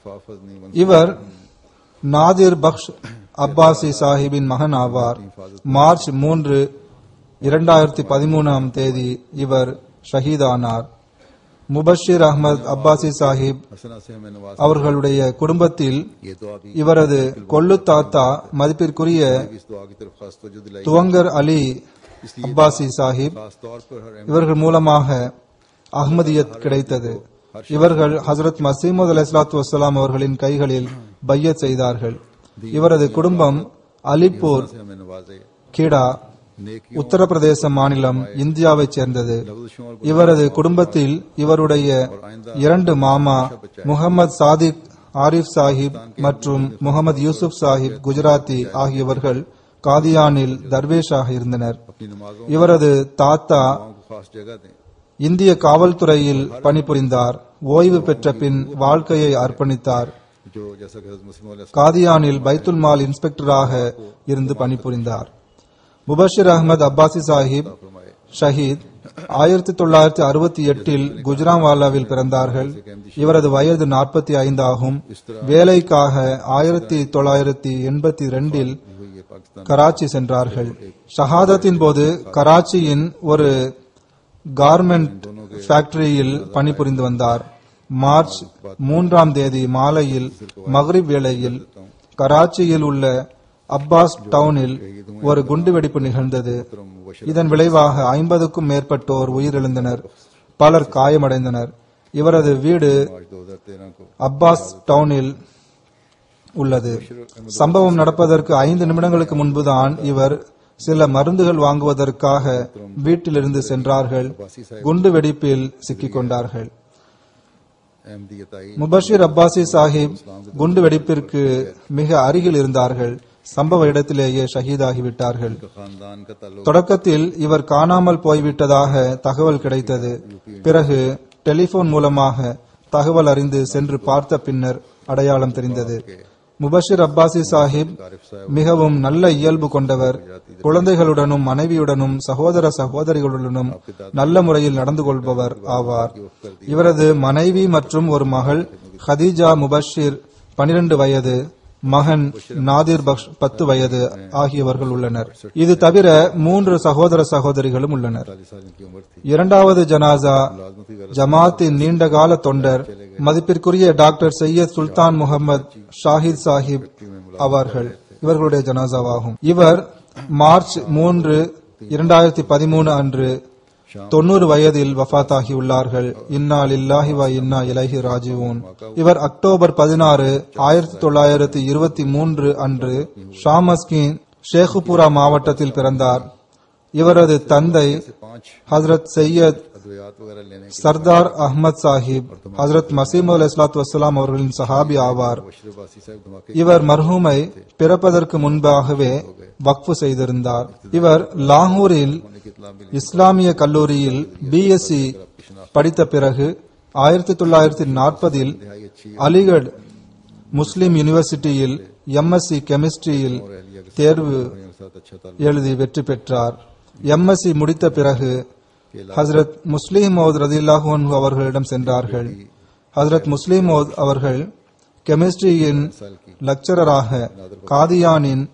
இவர் நாதிர் பக்ஷ் அப்பாசி சாஹிபின் மகன் ஆவார் மார்ச் மூன்று இரண்டாயிரத்தி பதிமூணாம் தேதி இவர் ஷஹீதானார் முபஷிர் அஹ்மத் அப்பாசி சாஹிப் அவர்களுடைய குடும்பத்தில் இவரது கொள்ளு தாத்தா மதிப்பிற்குரிய துவங்கர் அலி அப்பாசி சாஹிப் இவர்கள் மூலமாக அஹ்மதியத் கிடைத்தது இவர்கள் ஹசரத் மசீமது அலி இஸ்லாத்து வசலாம் அவர்களின் கைகளில் பையத் செய்தார்கள் இவரது குடும்பம் அலிப்பூர் கீடா नेकियों உத்தரப்பிரதேச மாநிலம் இந்தியாவைச் சேர்ந்தது लफ्जों और இவரது குடும்பத்தில் இவருடைய இரண்டு மாமா முகமது சாதிக் ஆரிஃப் சாஹிப் மற்றும் முகமது யூசுப் சாஹிப் குஜராத்தி ஆகியவர்கள் காதியானில் தர்வேஷாக இருந்தனர் अपनी नमाजों இவரது தாத்தா को खास जगह दें இந்திய காவல்துறையில் பணிபுரிந்தார் ஓய்வு பெற்ற பின் வாழ்க்கையை அர்ப்பணித்தார் जो जैसा कि हज़रत मुस्लिम अलैहि காதியானில் பைத்துல் மால் இன்ஸ்பெக்டராக இருந்து பணிபுரிந்தார் முபஷிர் அகமது அப்பாசி சாஹிப் फरमाए ஷஹீத் ஆயிரத்தி தொள்ளாயிரத்தி அறுபத்தி எட்டில் குஜராவாலாவில் பிறந்தார்கள் இவரது வயது நாற்பத்தி ஐந்து ஆகும் வேலைக்காக ஆயிரத்தி தொள்ளாயிரத்தி எண்பத்தி ரெண்டில் हुई ये पाकिस्तान கராச்சி சென்றார்கள் ஷஹாதத்தின் போது கராச்சியின் ஒரு கார்மெண்ட் ஃபேக்டரியில் பணிபுரிந்து வந்தார் மார்ச் மூன்றாம் தேதி மாலையில் மக்ரிப் வேளையில் கராச்சியில் உள்ள அப்பாஸ் டவுனில் ஒரு குண்டுவெடிப்பு நிகழ்ந்தது இதன் விளைவாக ஐம்பதுக்கும் மேற்பட்டோர் உயிரிழந்தனர் பலர் காயமடைந்தனர் இவரது வீடு मार्च 2013 को அப்பாஸ் டவுனில் உள்ளது சம்பவம் நடப்பதற்கு ஐந்து நிமிடங்களுக்கு முன்புதான் இவர் சில மருந்துகள் வாங்குவதற்காக வீட்டிலிருந்து சென்றார்கள் குண்டு வெடிப்பில் சிக்கிக் கொண்டார்கள் अहमदियत आई முபஷிர் அப்பாசி சாஹிப் குண்டு வெடிப்பிற்கு மிக அருகில் இருந்தார்கள் சம்பவ இடத்திலேயே ஷஹீதாகிவிட்டார்கள் खानदान का ताल्लुक தொடக்கத்தில் இவர் காணாமல் போய்விட்டதாக தகவல் கிடைத்தது பிறகு டெலிபோன் மூலமாக தகவல் அறிந்து சென்று பார்த்த பின்னர் அடையாளம் தெரிந்தது முபஷிர் அப்பாசி சாஹிப் மிகவும் நல்ல இயல்பு கொண்டவர் குழந்தைகளுடனும் மனைவியுடனும் சகோதர சகோதரிகளுடனும் நல்ல முறையில் நடந்து கொள்பவர் ஆவார் இவரது மனைவி மற்றும் ஒரு மகள் ஹதீஜா முபஷிர் பனிரெண்டு வயது மகன் நாதிர் பக்ஷ் பத்து வயது ஆகியவர்கள் உள்ளனர் இது தவிர மூன்று சகோதர சகோதரிகளும் உள்ளனர் चालीस साल की उम्र थी இரண்டாவது ஜனாசா लाजमती गरज ஜமாத்தின் நீண்டகால தொண்டர் மதிப்பிற்குரிய டாக்டர் சையத் சுல்தான் முகமது ஷாஹித் சாஹிப் அவர்கள் இவர்களுடைய ஜனாசாவாகும் இவர் மார்ச் மூன்று இரண்டாயிரத்தி பதிமூணு அன்று தொண்ணூறு வயதில் வஃபாத்தாகியுள்ளார்கள் இன்னா லில்லாஹி வ இன்னா இலைஹி ராஜிவூன் இவர் அக்டோபர் பதினாறு ஆயிரத்தி தொள்ளாயிரத்தி இருபத்தி மூன்று அன்று ஷாமஸ்கின் ஷேகுபுரா மாவட்டத்தில் பிறந்தார் இவரது தந்தை पांच ஹசரத் சையத் अद्वयात वगैरह लेने के சர்தார் அஹ்மத் சாஹிப் ஹசரத் மசீம் அலி இஸ்லாத்து வசலாம் அவர்களின் சஹாபி ஆவார் बशीरबासी साहब धमाके இவர் மர்ஹூமை பிறப்பதற்கு முன்பாகவே வக்ஃபு செய்திருந்தார் இவர் லாகூரில் की इतला मिली இஸ்லாமிய கல்லூரியில் பிஎஸ்சி படித்த பிறகு ஆயிரத்தி தொள்ளாயிரத்தி நாற்பதில் அலிகட் முஸ்லிம் யூனிவர்சிட்டியில் எம்எஸ்சி கெமிஸ்ட்ரியில் தேர்வு मेरे साथ अच्छा ताल्लुक எழுதி வெற்றி பெற்றார் எம்எஸ்சி முடித்த பிறகு ஹசரத் முஸ்லிம் மௌத் ரதில்லாஹு அன்ஹு அவர்களிடம் சென்றார்கள் ஹசரத் முஸ்லிம் மௌத் அவர்கள் கெமிஸ்ட்ரியின் லெக்சரராக காதியானின்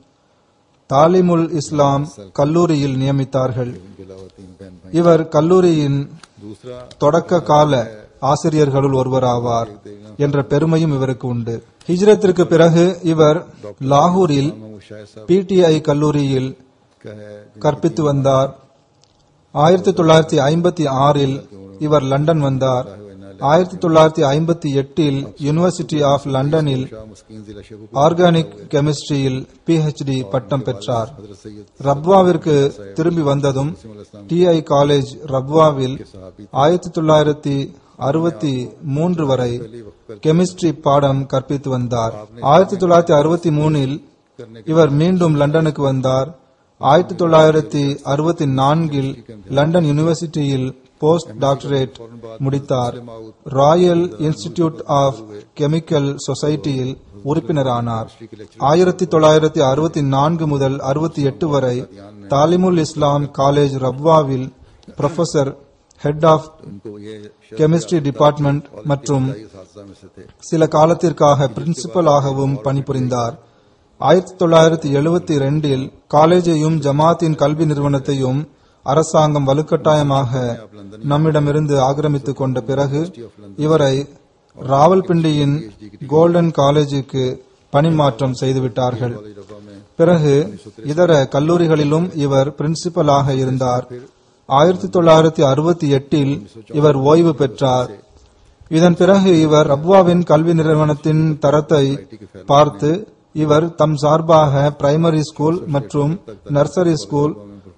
தாலிமுல் இஸ்லாம் கல்லூரியில் நியமித்தார்கள் के अलावा तीन बहन भाई இவர் கல்லூரியின் दूसरा தொடக்க கால ஆசிரியர்களுள் ஒருவராவார் என்ற பெருமையும் இவருக்கு உண்டு ஹிஜ்ரத்திற்கு பிறகு இவர் லாகூரில் मोहम्मद शायर साहब பிடிஐ கல்லூரியில் का है கற்பித்து வந்தார் ஆயிரத்தி தொள்ளாயிரத்தி ஐம்பத்தி ஆறில் இவர் லண்டன் வந்தார் ஆயிரத்தி தொள்ளாயிரத்தி ஐம்பத்தி எட்டில் யூனிவர்சிட்டி ஆஃப் லண்டனில் शाह मुस्किन जिला शेखू ஆர்கானிக் கெமிஸ்ட்ரியில் பிஹெச்டி பட்டம் பெற்றார் हजरत सैयद ரப்வாவிற்கு திரும்பி வந்ததும் டிஐ காலேஜ் ரப்வாவில் ஆயிரத்தி தொள்ளாயிரத்தி அறுபத்தி மூன்று வரை கெமிஸ்ட்ரி பாடம் கற்பித்து வந்தார் ஆயிரத்தி தொள்ளாயிரத்தி அறுபத்தி மூணில் இவர் மீண்டும் லண்டனுக்கு வந்தார் ஆயிரத்தி தொள்ளாயிரத்தி அறுபத்தி நான்கில் லண்டன் யூனிவர்சிட்டியில் போஸ்ட் டாக்டரேட் முடித்தார் ராயல் இன்ஸ்டிடியூட் ஆஃப் கெமிக்கல் சொசைட்டியில் உறுப்பினரானார் ஆயிரத்தி தொள்ளாயிரத்தி அறுபத்தி நான்கு முதல் அறுபத்தி எட்டு வரை தாலிமுல் இஸ்லாம் காலேஜ் ரப்வாவில் ப்ரொஃபசர் ஹெட் ஆஃப் उनको ये கெமிஸ்ட்ரி டிபார்ட்மெண்ட் மற்றும் इस हादसा में से थे சில காலத்திற்காக பிரின்சிபலாகவும் பணிபுரிந்தார் ஆயிரத்தி தொள்ளாயிரத்தி எழுபத்தி ரெண்டில் காலேஜையும் ஜமாத்தின் கல்வி நிறுவனத்தையும் அரசாங்கம் வலுக்கட்டாயமாக நம்மிடமிருந்து ஆக்கிரமித்துக் கொண்ட பிறகு இவரை ராவல்பிண்டியின் கோல்டன் காலேஜுக்கு பணிமாற்றம் செய்துவிட்டார்கள் பிறகு இதர கல்லூரிகளிலும் இவர் பிரின்சிபலாக இருந்தார் ஆயிரத்தி தொள்ளாயிரத்தி அறுபத்தி எட்டில் இவர் ஓய்வு பெற்றார் இதன் பிறகு இவர் ரப்வாவின் கல்வி நிறுவனத்தின் தரத்தை பார்த்து இவர் தம் சார்பாக பிரைமரி ஸ்கூல் மற்றும் நர்சரி ஸ்கூல்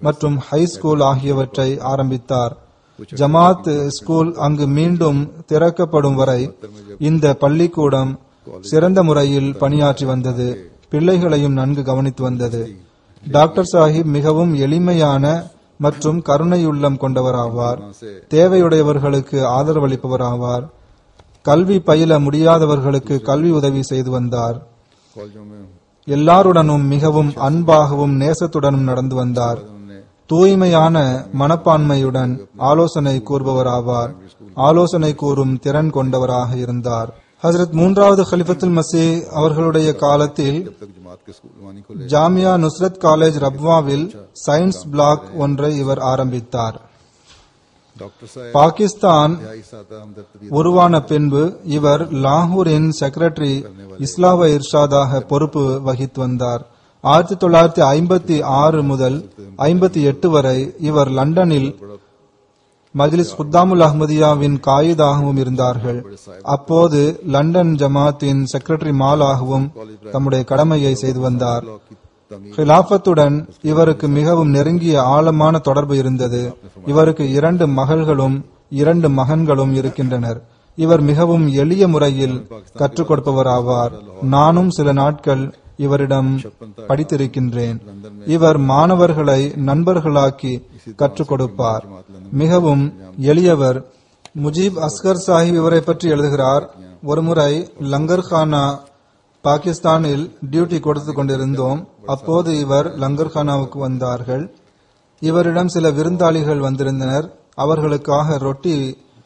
மற்றும் ஹை ஸ்கூல் ஆகியவற்றை ஆரம்பித்தார் ஜமாத் ஸ்கூல் அங்கு மீண்டும் திறக்கப்படும் வரை இந்த பள்ளிக்கூடம் சிறந்த முறையில் பணியாற்றி வந்தது பிள்ளைகளையும் நன்கு கவனித்து வந்தது டாக்டர் சாஹிப் மிகவும் எளிமையான மற்றும் கருணையுள்ளம் கொண்டவராவார் தேவையுடையவர்களுக்கு ஆதரவளிப்பவராவார் கல்வி பயில முடியாதவர்களுக்கு கல்வி உதவி செய்து வந்தார் कॉलेजों में எல்லாருடனும் மிகவும் அன்பாகவும் நேசத்துடனும் நடந்து வந்தார் उन्होंने தூய்மையான மனப்பான்மையுடன் ஆலோசனை கூறுபவராவார் ஆலோசனை கூறும் திறன் கொண்டவராக இருந்தார் ஹஜரத் மூன்றாவது खलीफத்துல் மசி அவர்களுடைய காலத்தில் जब तक जमात के स्कूल वानी खुले ஜாமியா நுஸ்ரத் காலேஜ் ரப்வாவில் சயின்ஸ் பிளாக் ஒன்றை இவர் ஆரம்பித்தார் डॉक्टर साहब பாகிஸ்தான் ढाई साता हमदर्द तबीयत உருவான பின்பு இவர் லாகூரின் செக்ரட்டரி இஸ்லாவ இர்ஷாதாக பொறுப்பு வகித்து வந்தார் ஆயிரத்தி தொள்ளாயிரத்தி ஐம்பத்தி ஆறு முதல் ஐம்பத்தி எட்டு வரை இவர் லண்டனில் மஜ்லிஸ் குத்தாமுல் அஹ்மதியாவின் காயிதாகவும் இருந்தார்கள் அப்போது லண்டன் ஜமாத்தின் செக்ரட்டரி மாலாகவும் தம்முடைய கடமையை செய்து வந்தார் की तमीर ஹிலாஃபத்துடன் இவருக்கு மிகவும் நெருங்கிய ஆழமான தொடர்பு இருந்தது இவருக்கு இரண்டு மகள்களும் இரண்டு மகன்களும் இருக்கின்றனர் இவர் மிகவும் எளிய முறையில் கற்றுக் கொடுப்பவராவார் நானும் சில நாட்கள் இவரிடம் படித்திருக்கின்றேன் இவர் மாணவர்களை நண்பர்களாக்கி கற்றுக் கொடுப்பார் மிகவும் எளியவர் முஜீப் அஸ்கர் சாஹிப் இவரை பற்றி எழுதுகிறார் ஒருமுறை லங்கர்கானா பாகிஸ்தானில் டியூட்டி கொடுத்து கொண்டிருந்தோம் அப்போது இவர் லங்கர்கானாவுக்கு வந்தார்கள் இவரிடம் சில விருந்தாளிகள் வந்திருந்தனர் அவர்களுக்காக ரொட்டி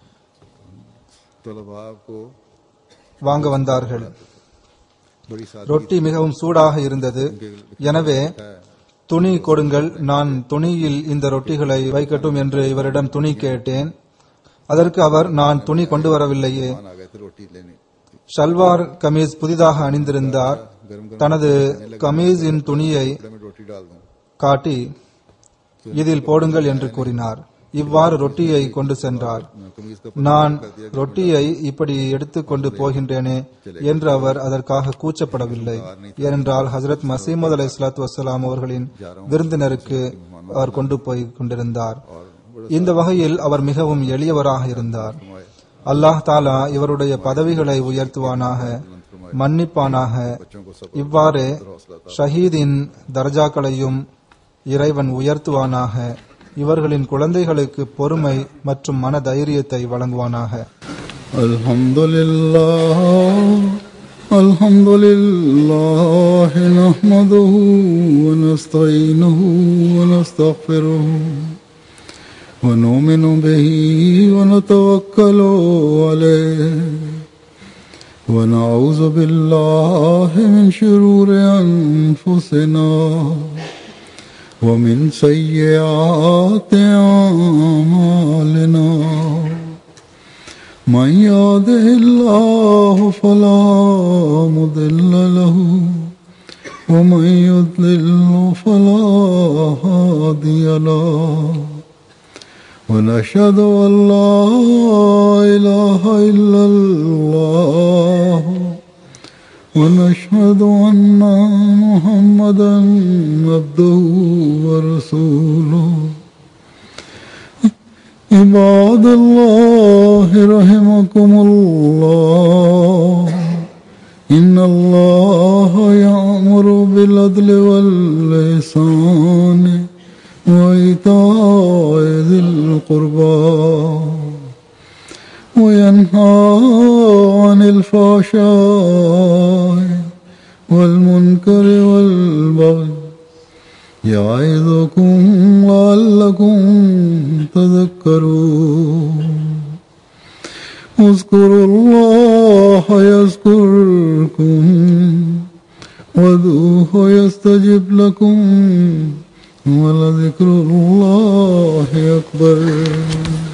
तलबा को வாங்க வந்தார்கள் बड़ी सादगी ரொட்டி மிகவும் சூடாக இருந்தது எனவே துணி கொடுங்கள் நான் துணியில் இந்த ரொட்டிகளை வைக்கட்டும் என்று இவரிடம் துணி கேட்டேன் அதற்கு அவர் நான் துணி கொண்டு வரவில்லையே आ गए थे रोटी लेने ஷல்வார் கமீஸ் புதிதாக அணிந்திருந்தார் தனது கமீஸின் துணியை कपड़े में रोटी डाल दूं காட்டி இதில் போடுங்கள் என்று கூறினார் இவ்வாறு ரொட்டியை கொண்டு சென்றார் मैं कमीज का நான் ரொட்டியை இப்படி எடுத்துக் கொண்டு போகின்றேனே என்று அவர் அதற்காக கூச்சப்படவில்லை ஏனென்றால் ஹசரத் மசீமது அலை இஸ்லாத்து வசலாம் அவர்களின் விருந்தினருக்கு அவர் கொண்டு போய் கொண்டிருந்தார் இந்த வகையில் அவர் மிகவும் எளியவராக இருந்தார் அல்லாஹ் தாலா இவருடைய பதவிகளை உயர்த்துவானாக மன்னிப்பானாக இவ்வாறு ஷஹீதின் தர்ஜாக்களையும் இறைவன் உயர்த்துவானாக இவர்களின் குழந்தைகளுக்கு பொறுமை மற்றும் மன தைரியத்தை வழங்குவானாக الحمد لله الحمد لله نحمده ونستعينه ونستغفره ونؤمن به ونتوكل عليه ونعوذ بالله من شرور أنفسنا ومن سيئات أعمالنا من يهده الله فلا مضل له ومن يضلل فلا هادي له ونشهد أن لا إله إلا الله ونشهد أن محمدا عبده ورسوله عباد الله رحمكم الله إن الله يأمر بالعدل واللسان وإيتاء ذي القربى وينهى عن الفحشاء والمنكر والبغي يعظكم لعلكم تذكرون اذكروا الله يذكركم وذوه يستجب لكم ولذكر الله أكبر